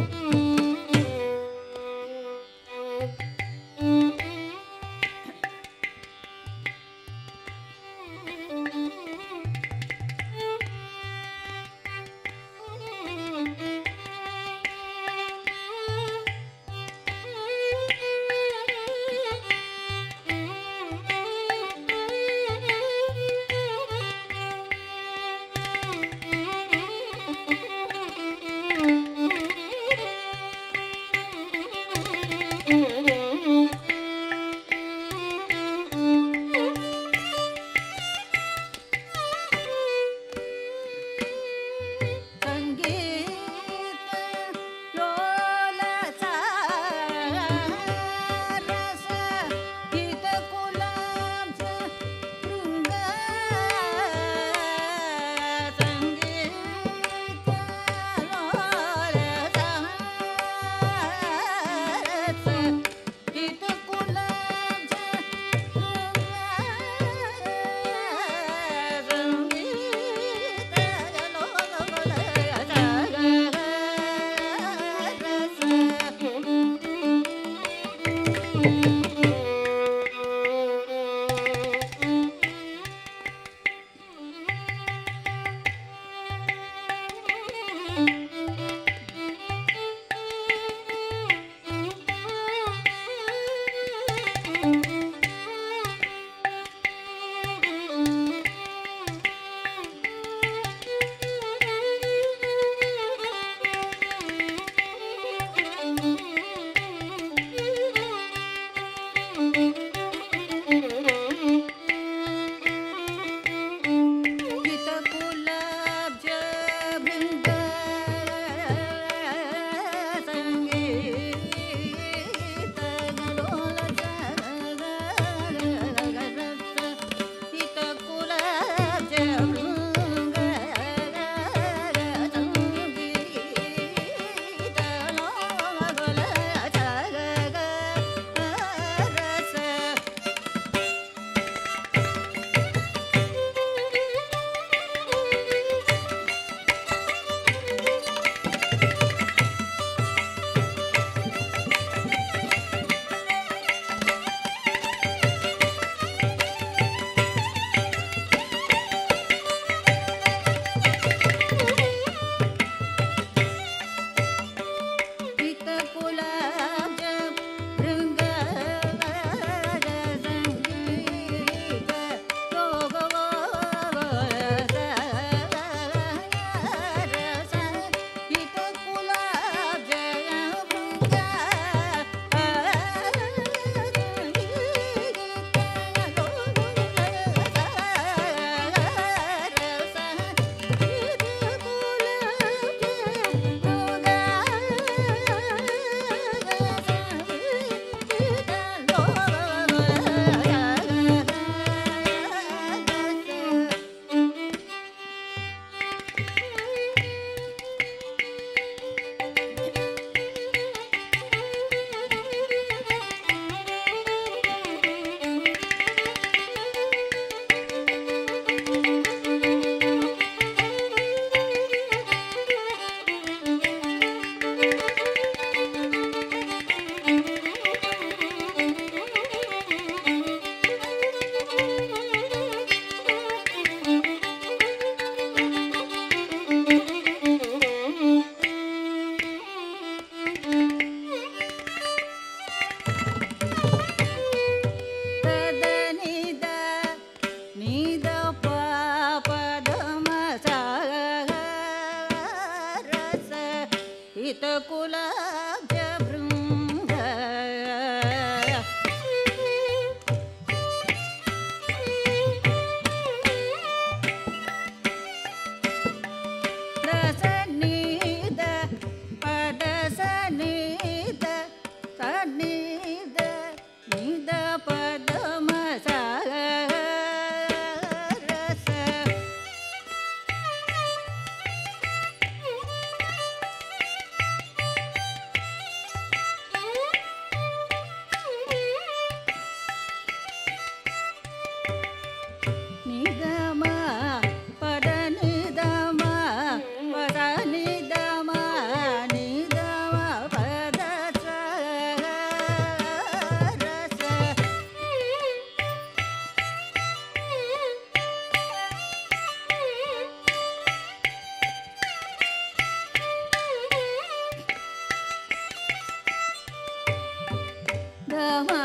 పద నిదమ పద నిదమ నిదమ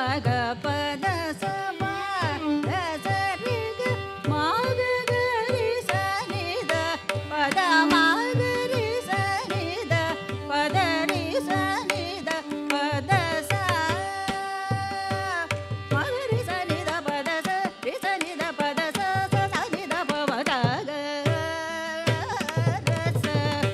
మగ పద సమ దస రి గ మగ గరి సని ద పద మగ రి సని ద పద రి సని ద పద స మగ రి సని ద పద స రి సని ద పద స స సని ద ప మ ద గ ర స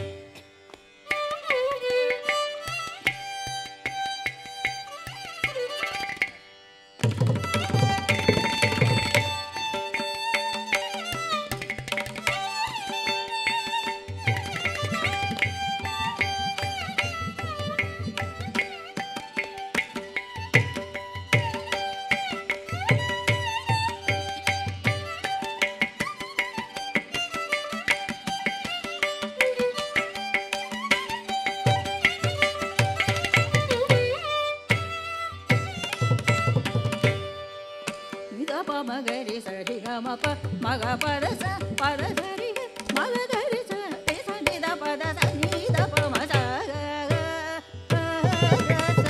నిద ప మగరి సరి గ మ ప మగ పద స పద సరి గ మగ గరి స రి స ని ద పద స ని ద ప మ స గ గ ప ద స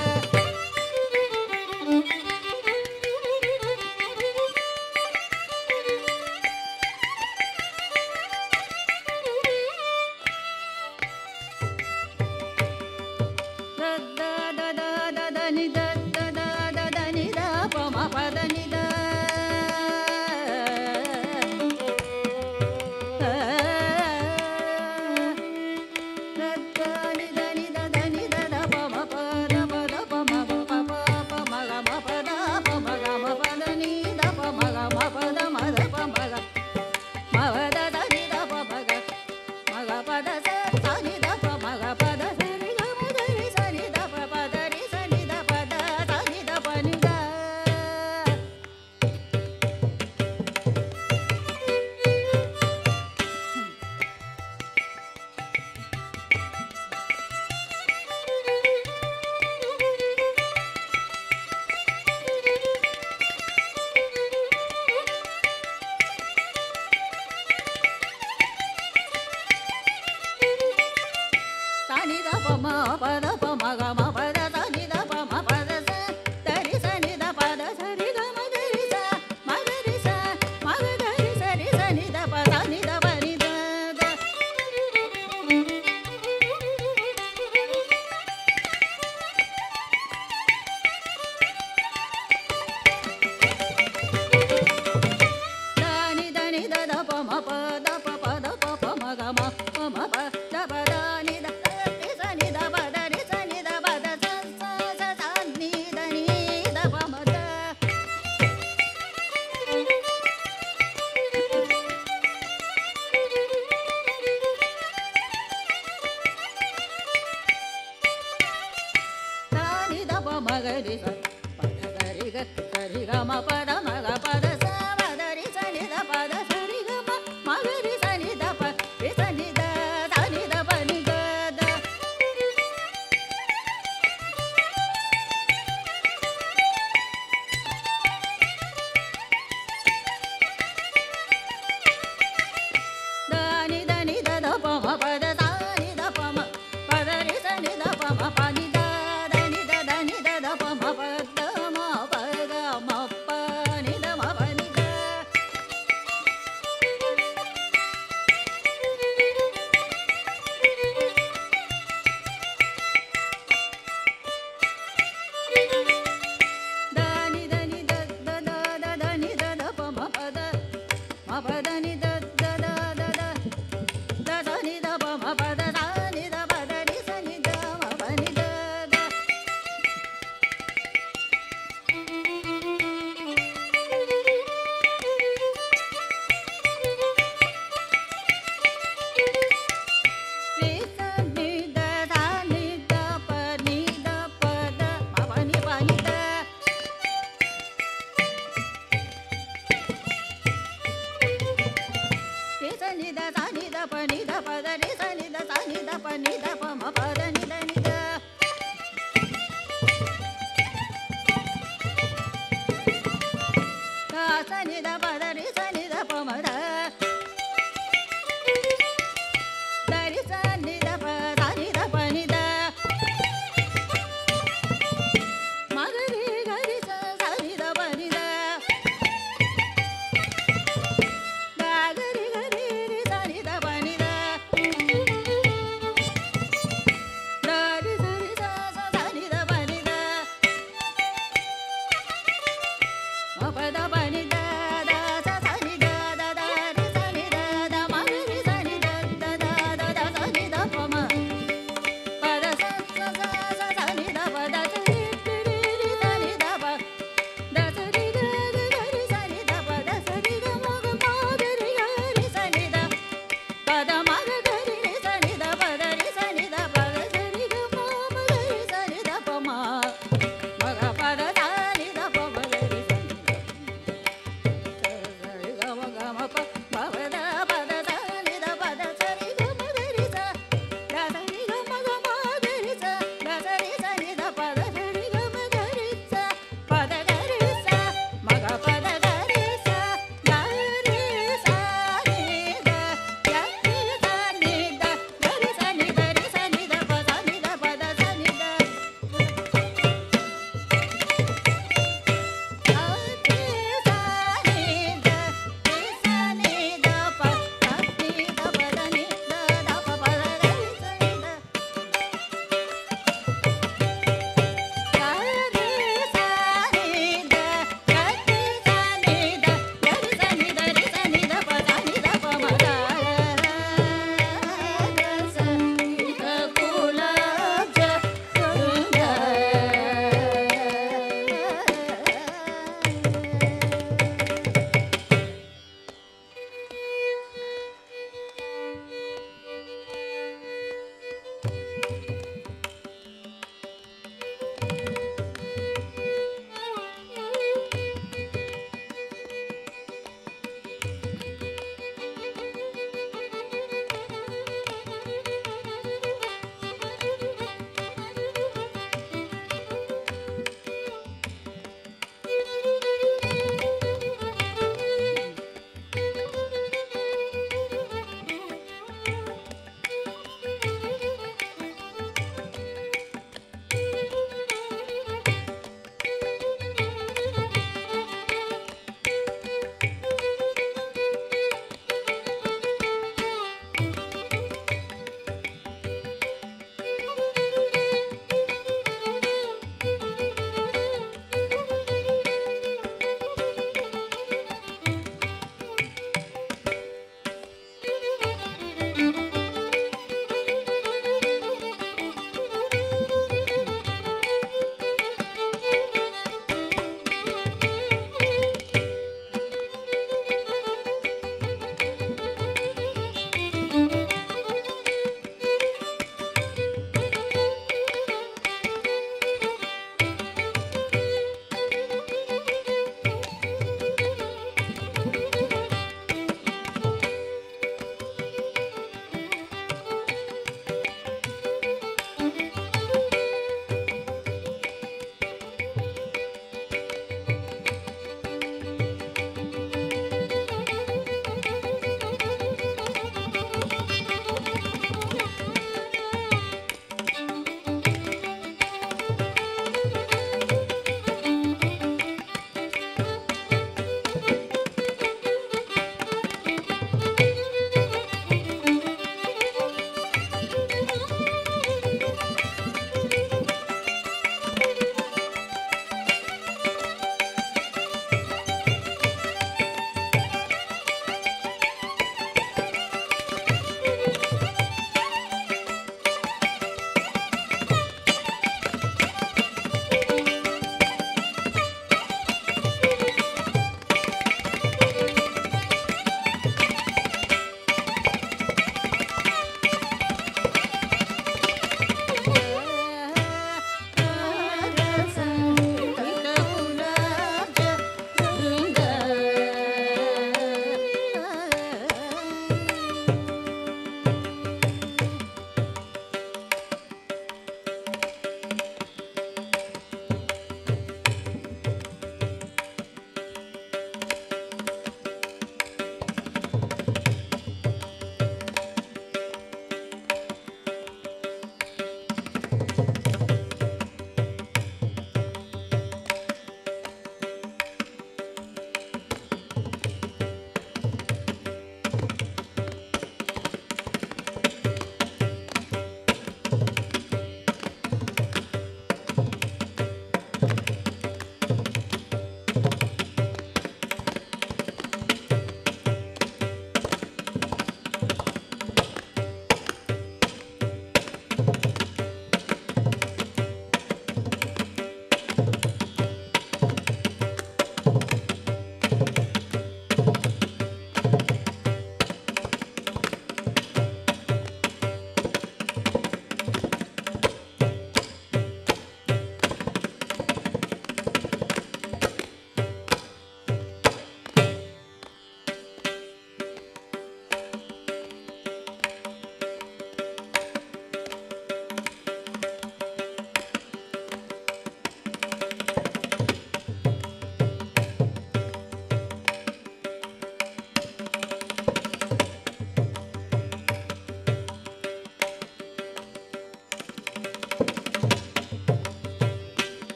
ద ద ద ద ద ద ని ద ద ద ద ద ని ద ప మ ప ద ని ద ద ద ని ద ని ద ద ని ద ద ప మ ప ద ప ద ప మ ప ప ప మ గ మ ప ద ప మ గ మ ప ద ని ద ప మ గ మ ప ద మ ద ప మ గ మ వ ద ద ని ద ప మ గ మ గ ప ద స స ని ద ప మ గ ప ద స రి గ మ ద రి స ని ద ప ప ద రి స ని ద ప ద స ని ద ప ని ద సని ద ప మ ప ద ప మ గ మ ప ద స ని ద ప మ ప ద స ద రి స ని ద ప ద స రి గ మ గ రి స మ గ రి స మ గ గ రి స రి స ని ద ప ద ని ద ప ని ద ద ద ని ద ని ద ద ప మ ప ద ప ప ద ప ప మ గ మ ప మ ప ద ప ద ని ద ద రి స ని ద ప ద రి స ని ద ప ద స స స స ని ద ని ద ప మ ద ద ని ద ప మ గ రి స ప ద గ రి గ స రి గ మ ప ద మ గ ప ద స మ ద రి స ని ద ప ద స రి గ మ మ గ రి స ని ద ప రి స ని ద ద ని ద ప ని ద ద దని దని దద పమ పద దాని ద పమ పద రి స ని ద పమ పని ద దని ద దని దద పమ పద మ పగ మ ప ని ద మ ప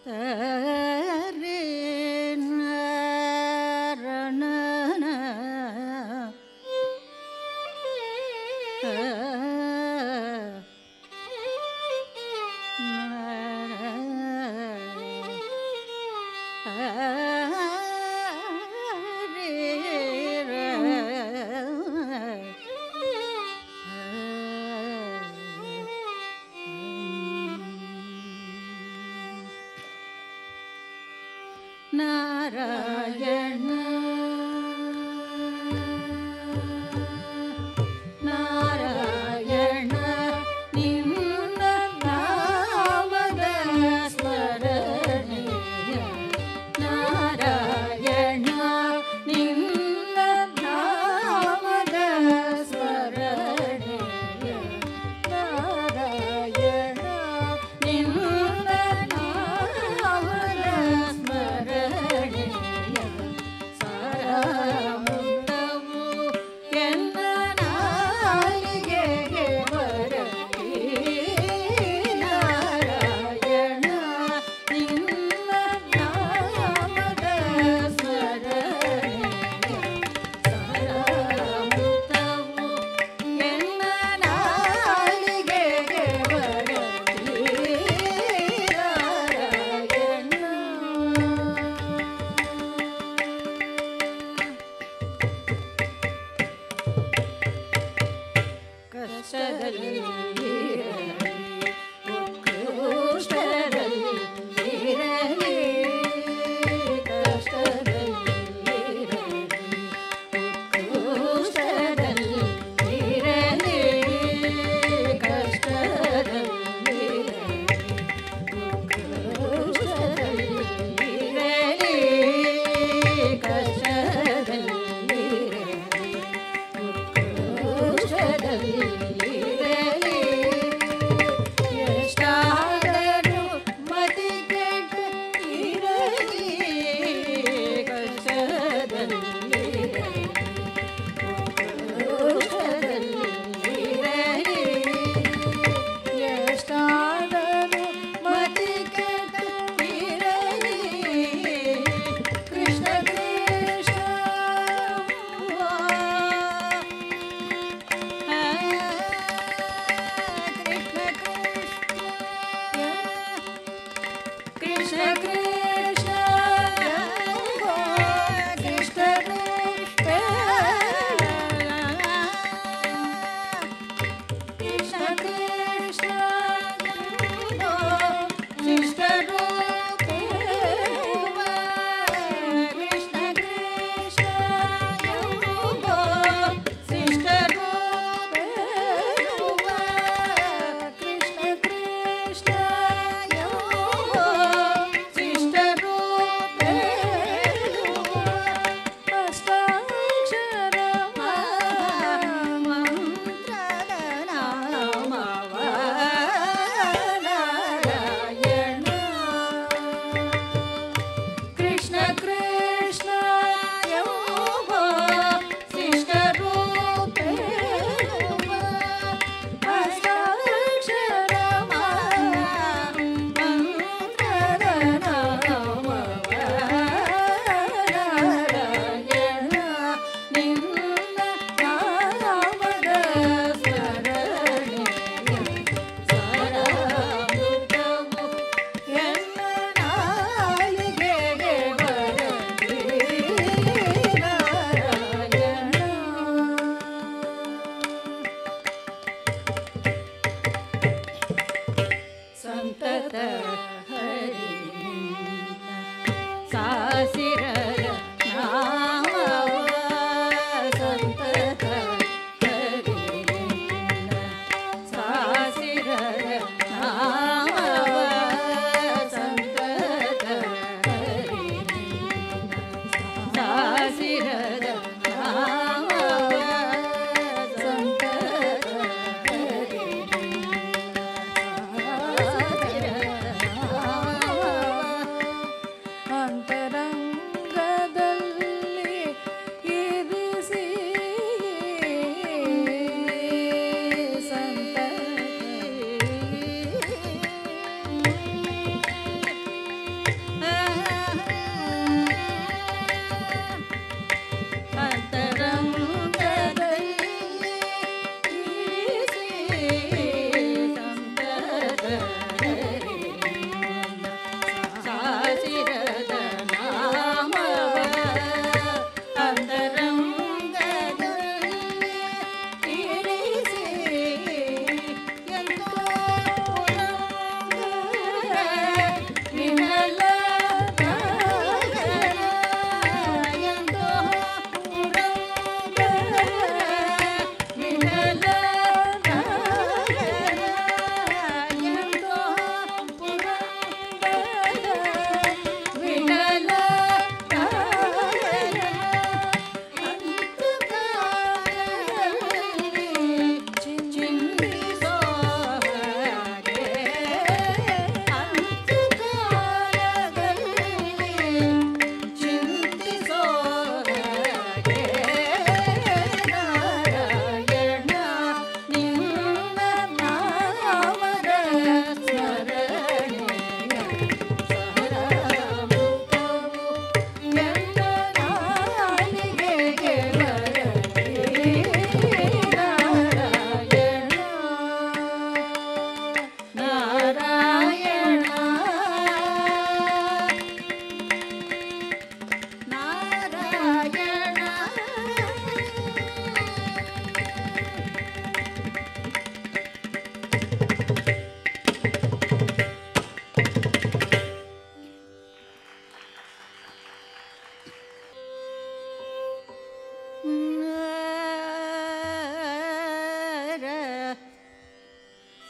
నారాయణ నారాయణ నిన్న నామద స్మరణీయ నారాయణ నిన్న నామద స్మరణీయ నారాయణ నిన్న నామద స్మరణీయ సారాముండవు ఎన్న నాలిಗೆಗೆ ಬರಲಿ ನಾರಾಯಣ ನಿನ್ನ ನಾಮದ ಸ್ಮರಣೆಯ ಸಾರಾಮೃತವು ಎನ್ನ ನಾಲಿಗೆಗೆ ಬರಲಿ ನಾರಾಯಣ ಕಷ್ಟದಲ್ಲಿ ಉತ್ಕೃಷ್ಟದಲ್ಲಿ ಇರಲಿ ಕಷ್ಟದಲ್ಲಿ ಉತ್ಕೃಷ್ಟದಲ್ಲಿ ಇರಲಿ ಕಷ್ಟದಲ್ಲಿ ಉತ್ಕೃಷ್ಟದಲ್ಲಿ ಇರಲಿ ಕಷ್ಟದಲ್ಲಿ ಉತ್ಕೃಷ್ಟದಲ್ಲಿರಲಿ ಎಷ್ಟಾದರೂ ಮತಿಗೆಟ್ಟ ಇರಲಿ ಕಷ್ಟದಲ್ಲಿರಲಿ ಉತ್ಕೃಷ್ಟದಲ್ಲಿರಲಿ ಎಷ್ಟಾದರೂ ಮತಿಗೆಟ್ಟ ಇರಲಿ ಕೃಷ್ಣ ಕೃಷ್ಣ ಕೃಷ್ಣ ಕೃಷ್ಣ ಕೃಷ್ಣ ಕೃಷ್ಣ ಕೃಷ್ಣ ಕೃಷ್ಣ ಕೃಷ್ಣ ಕೃಷ್ಣ ಸಿಸ್ಟರು ಕೃಷ್ಣ ಕೃಷ್ಣ ಸಿಸ್ಟರು ಅಷ್ಟಾಕ್ಷರ ಮಂತ್ರದ ನಾಮವ ನಾರಾಯಣ ಕೃಷ್ಣ ಕೃಷ್ಣ ಯೌವ ಸಿಸ್ಟರು ಅಷ್ಟಾಕ್ಷರ ಮಂತ್ರದ ನಾಮವ ನಾರಾಯಣ ನಿನ್ನ ನಾಮದ ಸ್ಮರಣೆಯ ಸಾರಾಮೃತವು ಎನ್ನ ನಾಲಿಗೆಗೆ ಬರಲಿ ನಾರಾಯಣ ಸಂತತ ಹರಿ ಸಾಸಿರರ ನಾಮವ ಸಂತತ ಹರಿ ಸಾಸಿರರ ನಾಮವ ಸಂತತ ಹರಿ ಸಾಸಿರರ ನಾಮವ ಸಂತತ ಹರಿ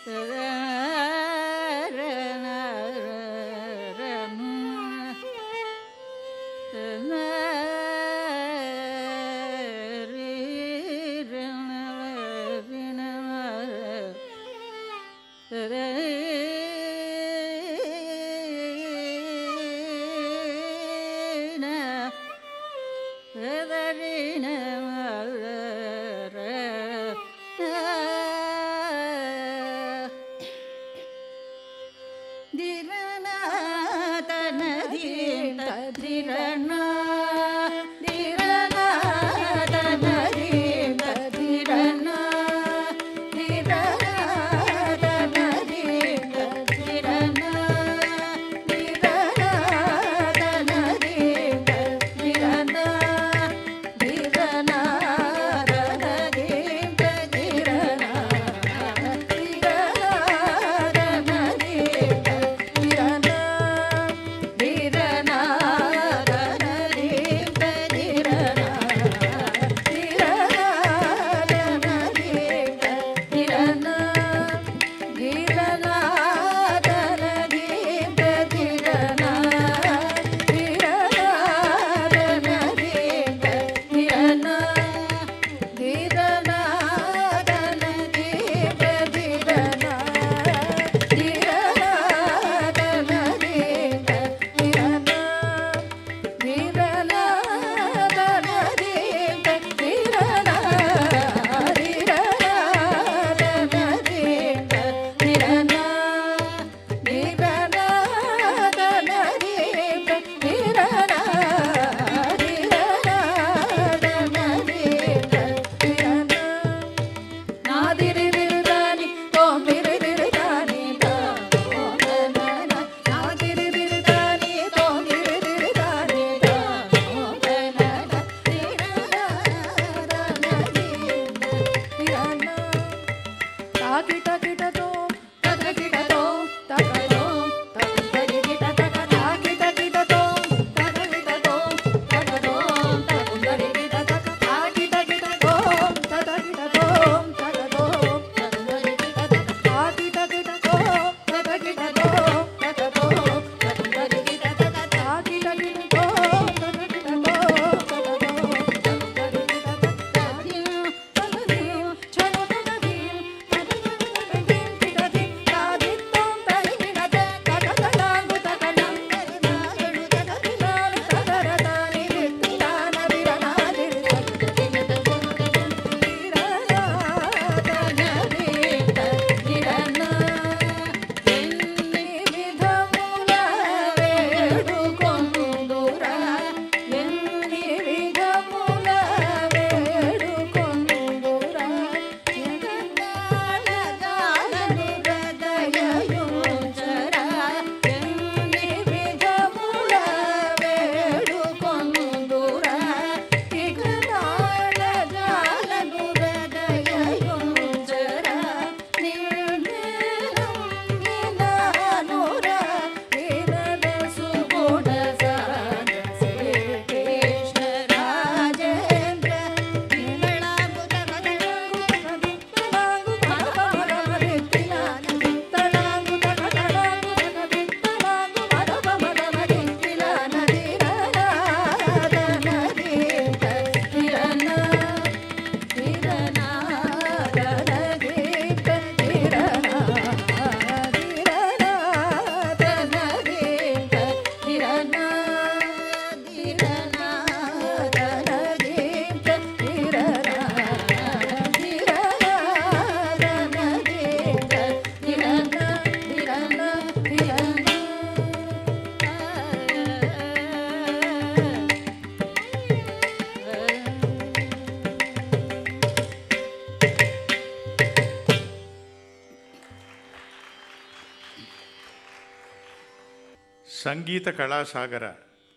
సంగీత కళాసాగర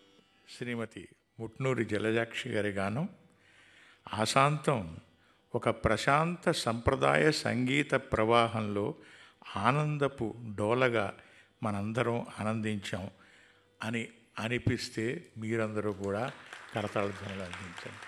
శ్రీమతి ముట్నూరి జలజాక్షి గారి గానం ఆశాంతం ఒక ప్రశాంత సంప్రదాయ సంగీత ప్రవాహంలో ఆనందపు డోలగా మనందరం ఆనందించాం అని అనిపిస్తే మీరందరూ కూడా కరతాళ ధ్వనులు అందించండి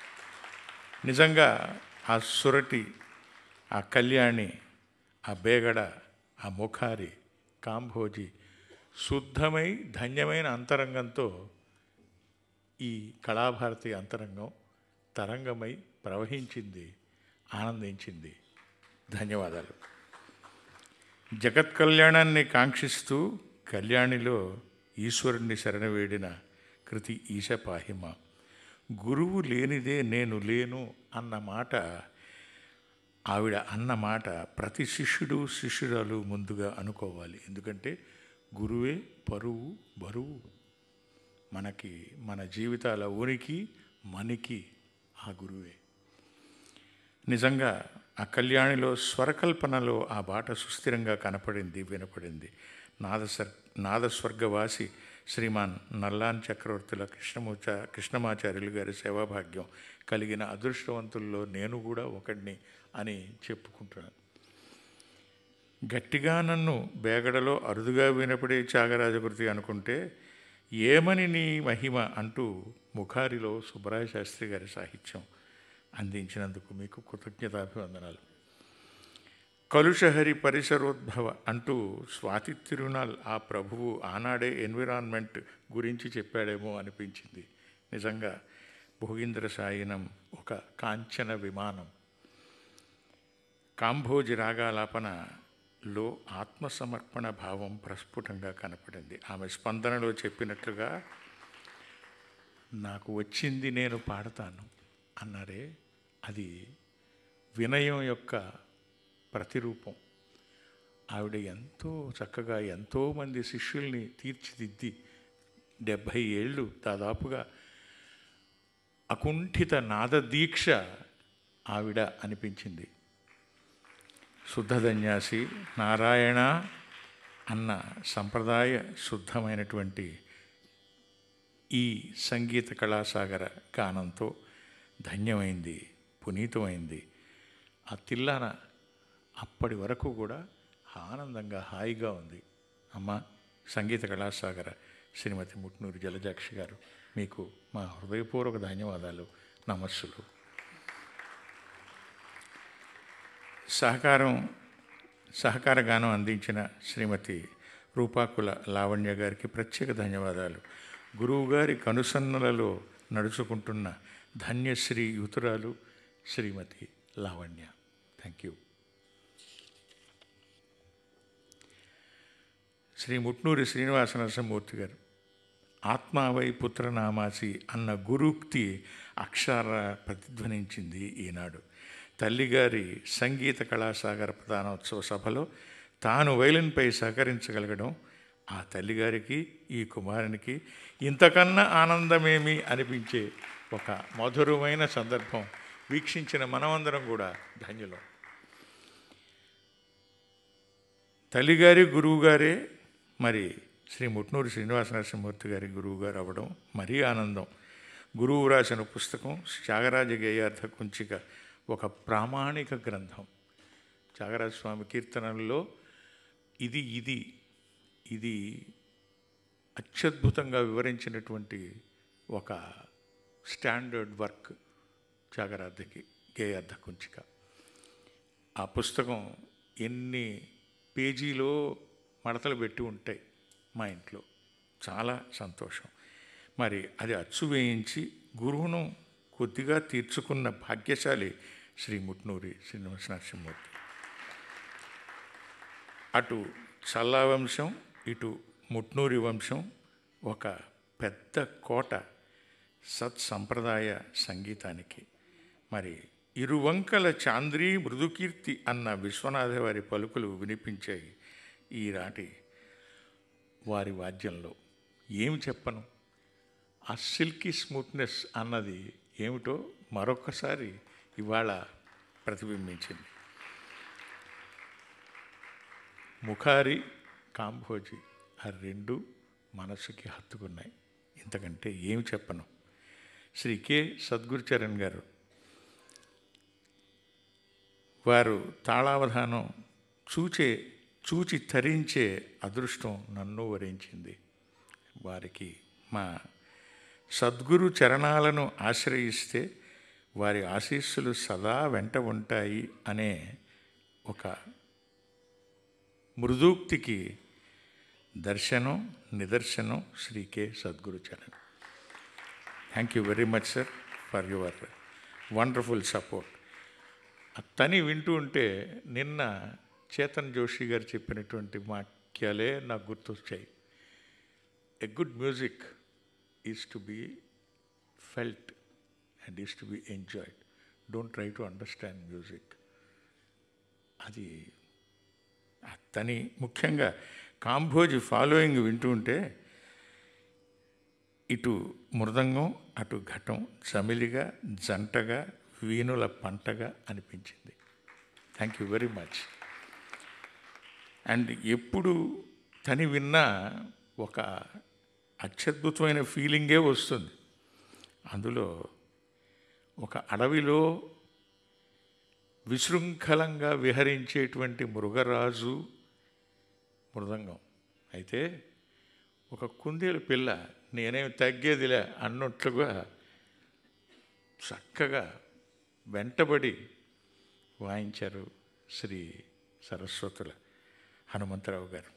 నిజంగా ఆ సురటి ఆ కళ్యాణి ఆ బేగడ ఆ ముఖారి కాంభోజి శుద్ధమై ధన్యమైన అంతరంగంతో ఈ కళాభారతి అంతరంగం తరంగమై ప్రవహించింది ఆనందించింది ధన్యవాదాలు జగత్ కళ్యాణాన్ని కాంక్షిస్తూ కళ్యాణిలో ఈశ్వరుణ్ణి శరణవేడిన కృతి ఈశపాహిమ గురువు లేనిదే నేను లేను అన్న మాట ఆవిడ అన్న మాట ప్రతి శిష్యుడు శిష్యురాలు ముందుగా అనుకోవాలి ఎందుకంటే గురువే పరువు బరువు మనకి మన జీవితాల ఉనికి మనికి ఆ గురువే నిజంగా ఆ కళ్యాణిలో స్వరకల్పనలో ఆ బాట సుస్థిరంగా కనపడింది వినపడింది నాదసర్ నాదస్వర్గవాసి శ్రీమాన్ నల్లాన్ చక్రవర్తుల కృష్ణమూచ కృష్ణమాచార్యులు గారి సేవాభాగ్యం కలిగిన అదృష్టవంతుల్లో నేను కూడా ఒకడిని అని చెప్పుకుంటున్నాను గట్టిగా నన్ను బేగడలో అరుదుగా వినపడే త్యాగరాజకృతి అనుకుంటే ఏమని నీ మహిమ అంటూ ముఖారిలో సుబ్బరాయ శాస్త్రి గారి సాహిత్యం అందించినందుకు మీకు కృతజ్ఞతాభివందనాలు కలుషహరి పరిసరోద్భవ అంటూ స్వాతి తిరునాల్ ఆ ప్రభువు ఆనాడే ఎన్విరాన్మెంట్ గురించి చెప్పాడేమో అనిపించింది నిజంగా భోగీంద్ర సాయినం ఒక కాంచన విమానం కాంభోజి రాగాలాపనలో ఆత్మసమర్పణ భావం ప్రస్ఫుటంగా కనపడింది ఆమె స్పందనలో చెప్పినట్లుగా నాకు వచ్చింది నేను పాడతాను అన్నారే అది వినయం యొక్క ప్రతిరూపం ఆవిడ ఎంతో చక్కగా ఎంతోమంది శిష్యుల్ని తీర్చిదిద్ది డెబ్భై ఏళ్ళు దాదాపుగా అకుంఠిత నాదదీక్ష ఆవిడ అనిపించింది శుద్ధధన్యాసి నారాయణ అన్న సంప్రదాయ శుద్ధమైనటువంటి ఈ సంగీత కళాసాగర గానంతో ధన్యమైంది పునీతమైంది ఆ తిల్లాన అప్పటి వరకు కూడా ఆనందంగా హాయిగా ఉంది అమ్మ సంగీత కళాసాగర శ్రీమతి ముట్నూరి జలజాక్షి గారు మీకు మా హృదయపూర్వక ధన్యవాదాలు నమస్సులు సహకారం సహకార గానం అందించిన శ్రీమతి రూపాకుల లావణ్య గారికి ప్రత్యేక ధన్యవాదాలు గురువుగారి కనుసన్నలలో నడుచుకుంటున్న ధన్యశ్రీ యుతురాలు శ్రీమతి లావణ్య థ్యాంక్ యూ శ్రీ ముట్నూరి శ్రీనివాస నరసింహమూర్తి గారు ఆత్మావై పుత్రనామాసి అన్న గురుక్తి అక్షర ప్రతిధ్వనించింది ఈనాడు తల్లిగారి సంగీత కళాసాగర ప్రధానోత్సవ సభలో తాను వైలిన్పై సహకరించగలగడం ఆ తల్లిగారికి ఈ కుమారునికి ఇంతకన్నా ఆనందమేమి అనిపించే ఒక మధురమైన సందర్భం వీక్షించిన మనమందరం కూడా ధన్యులం తల్లిగారి గురువుగారే మరి శ్రీ ముట్నూరు శ్రీనివాస నరసింహమూర్తి గారి గురువుగారు అవ్వడం మరీ ఆనందం గురువు రాసిన పుస్తకం త్యాగరాజ గేయార్థ కుంచిక ఒక ప్రామాణిక గ్రంథం త్యాగరాజ స్వామి కీర్తనల్లో ఇది ఇది ఇది అత్యద్భుతంగా వివరించినటువంటి ఒక స్టాండర్డ్ వర్క్ త్యాగరాధకి గేయార్థ కుంచిక ఆ పుస్తకం ఎన్ని పేజీలో మడతలు పెట్టి ఉంటాయి మా ఇంట్లో చాలా సంతోషం మరి అది అచ్చు వేయించి గురువును కొద్దిగా తీర్చుకున్న భాగ్యశాలి శ్రీ ముట్నూరి శ్రీనివాస నరసింహమూర్తి అటు చల్లా వంశం ఇటు ముట్నూరి వంశం ఒక పెద్ద కోట సత్సంప్రదాయ సంగీతానికి మరి ఇరువంకల చాంద్రీ మృదుకీర్తి అన్న విశ్వనాథ వారి పలుకులు వినిపించాయి ఈనాటి వారి వాద్యంలో ఏమి చెప్పను ఆ సిల్కీ స్మూత్నెస్ అన్నది ఏమిటో మరొకసారి ఇవాళ ప్రతిబింబించింది ముఖారి కాంభోజి ఆ రెండు మనస్సుకి హత్తుకున్నాయి ఇంతకంటే ఏమి చెప్పను శ్రీ కె సద్గురుచరణ్ గారు వారు తాళావధానం చూచే చూచి తరించే అదృష్టం నన్ను వరించింది వారికి మా సద్గురు చరణాలను ఆశ్రయిస్తే వారి ఆశీస్సులు సదా వెంట ఉంటాయి అనే ఒక మృదూక్తికి దర్శనం నిదర్శనం Shri K Sadguru Charan thank you very much sir for your wonderful support తని వింటూ ఉంటే నిన్న చేతన్ జోషి గారు చెప్పినటువంటి వాక్యాలే నాకు గుర్తొచ్చాయి a good music is to be felt and is to be enjoyed don't try to understand music అది తని ముఖ్యంగా కాంభోజి ఫాలోయింగ్ వింటూ ఉంటే ఇటు మృదంగం అటు ఘటం చమిలిగా జంటగా వీణుల పంటగా అనిపించింది thank you very much and ఎప్పుడు తని విన్నా ఒక అత్యద్భుతమైన ఫీలింగే వస్తుంది అందులో ఒక అడవిలో విశృంఖలంగా విహరించేటువంటి మృగరాజు మృదంగం అయితే ఒక కుందేలు పిల్ల నేనేం తగ్గేదిలే అన్నట్లుగా చక్కగా వెంటబడి వాయించారు శ్రీ సరస్వతుల హనుమంతరావు గారు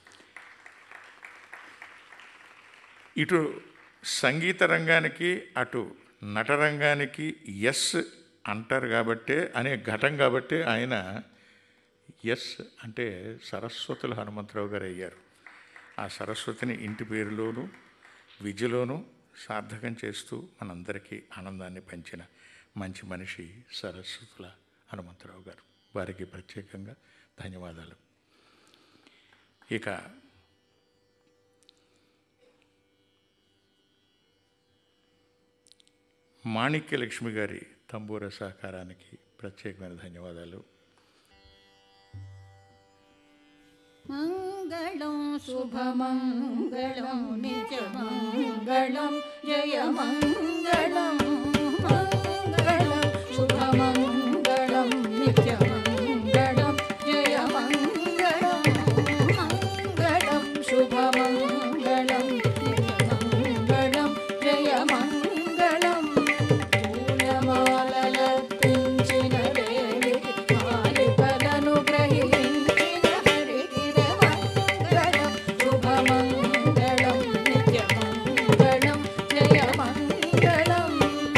ఇటు సంగీత రంగానికి అటు నటరంగానికి ఎస్ అంటారు కాబట్టే అనే ఘటం కాబట్టే ఆయన ఎస్ అంటే సరస్వతుల హనుమంతరావు గారు అయ్యారు ఆ సరస్వతిని ఇంటి పేరులోనూ విద్యలోనూ సార్థకం చేస్తూ మనందరికీ ఆనందాన్ని పంచిన మంచి మనిషి సరస్వతుల హనుమంతరావు గారు వారికి ప్రత్యేకంగా ధన్యవాదాలు ఇక మాణిక్య లక్ష్మి గారి తంబూర సహకారానికి ప్రత్యేకమైన ధన్యవాదాలు మంగళం శుభమంగళం నిజమంగళం జయమంగళం మంగళం శుభమంగళం నిత్యమంగళం జయమంగళం మంగళం శుభమంగళం నిత్యమంగళం జయమంగళం పూలమాలలర్పించిన దేవికి మాలికలను గ్రహించిన హరికి మంగళం శుభమంగళం నిత్యమంగళం జయమంగళం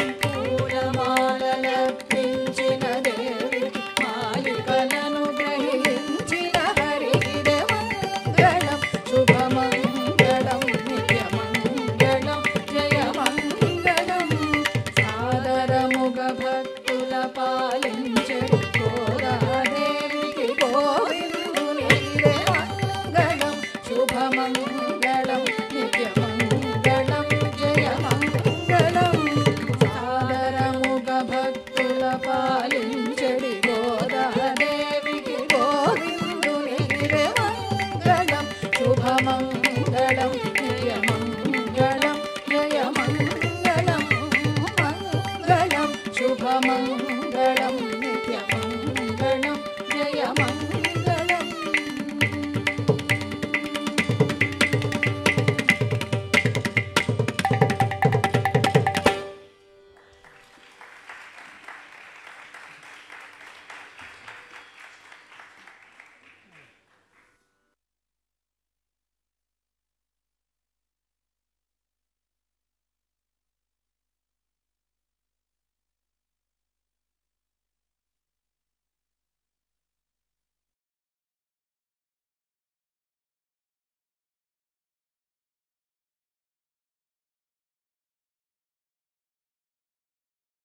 పూలమాలలర్పించిన దేవికి మాలికలను గ్రహించిన హరికి మంగళం శుభమంగళం నిత్యమంగళం జయమంగళం సాదరముగ భక్తుల పాలించే గోదాదేవికి గోవిందుని మంగళం శుభమంగళం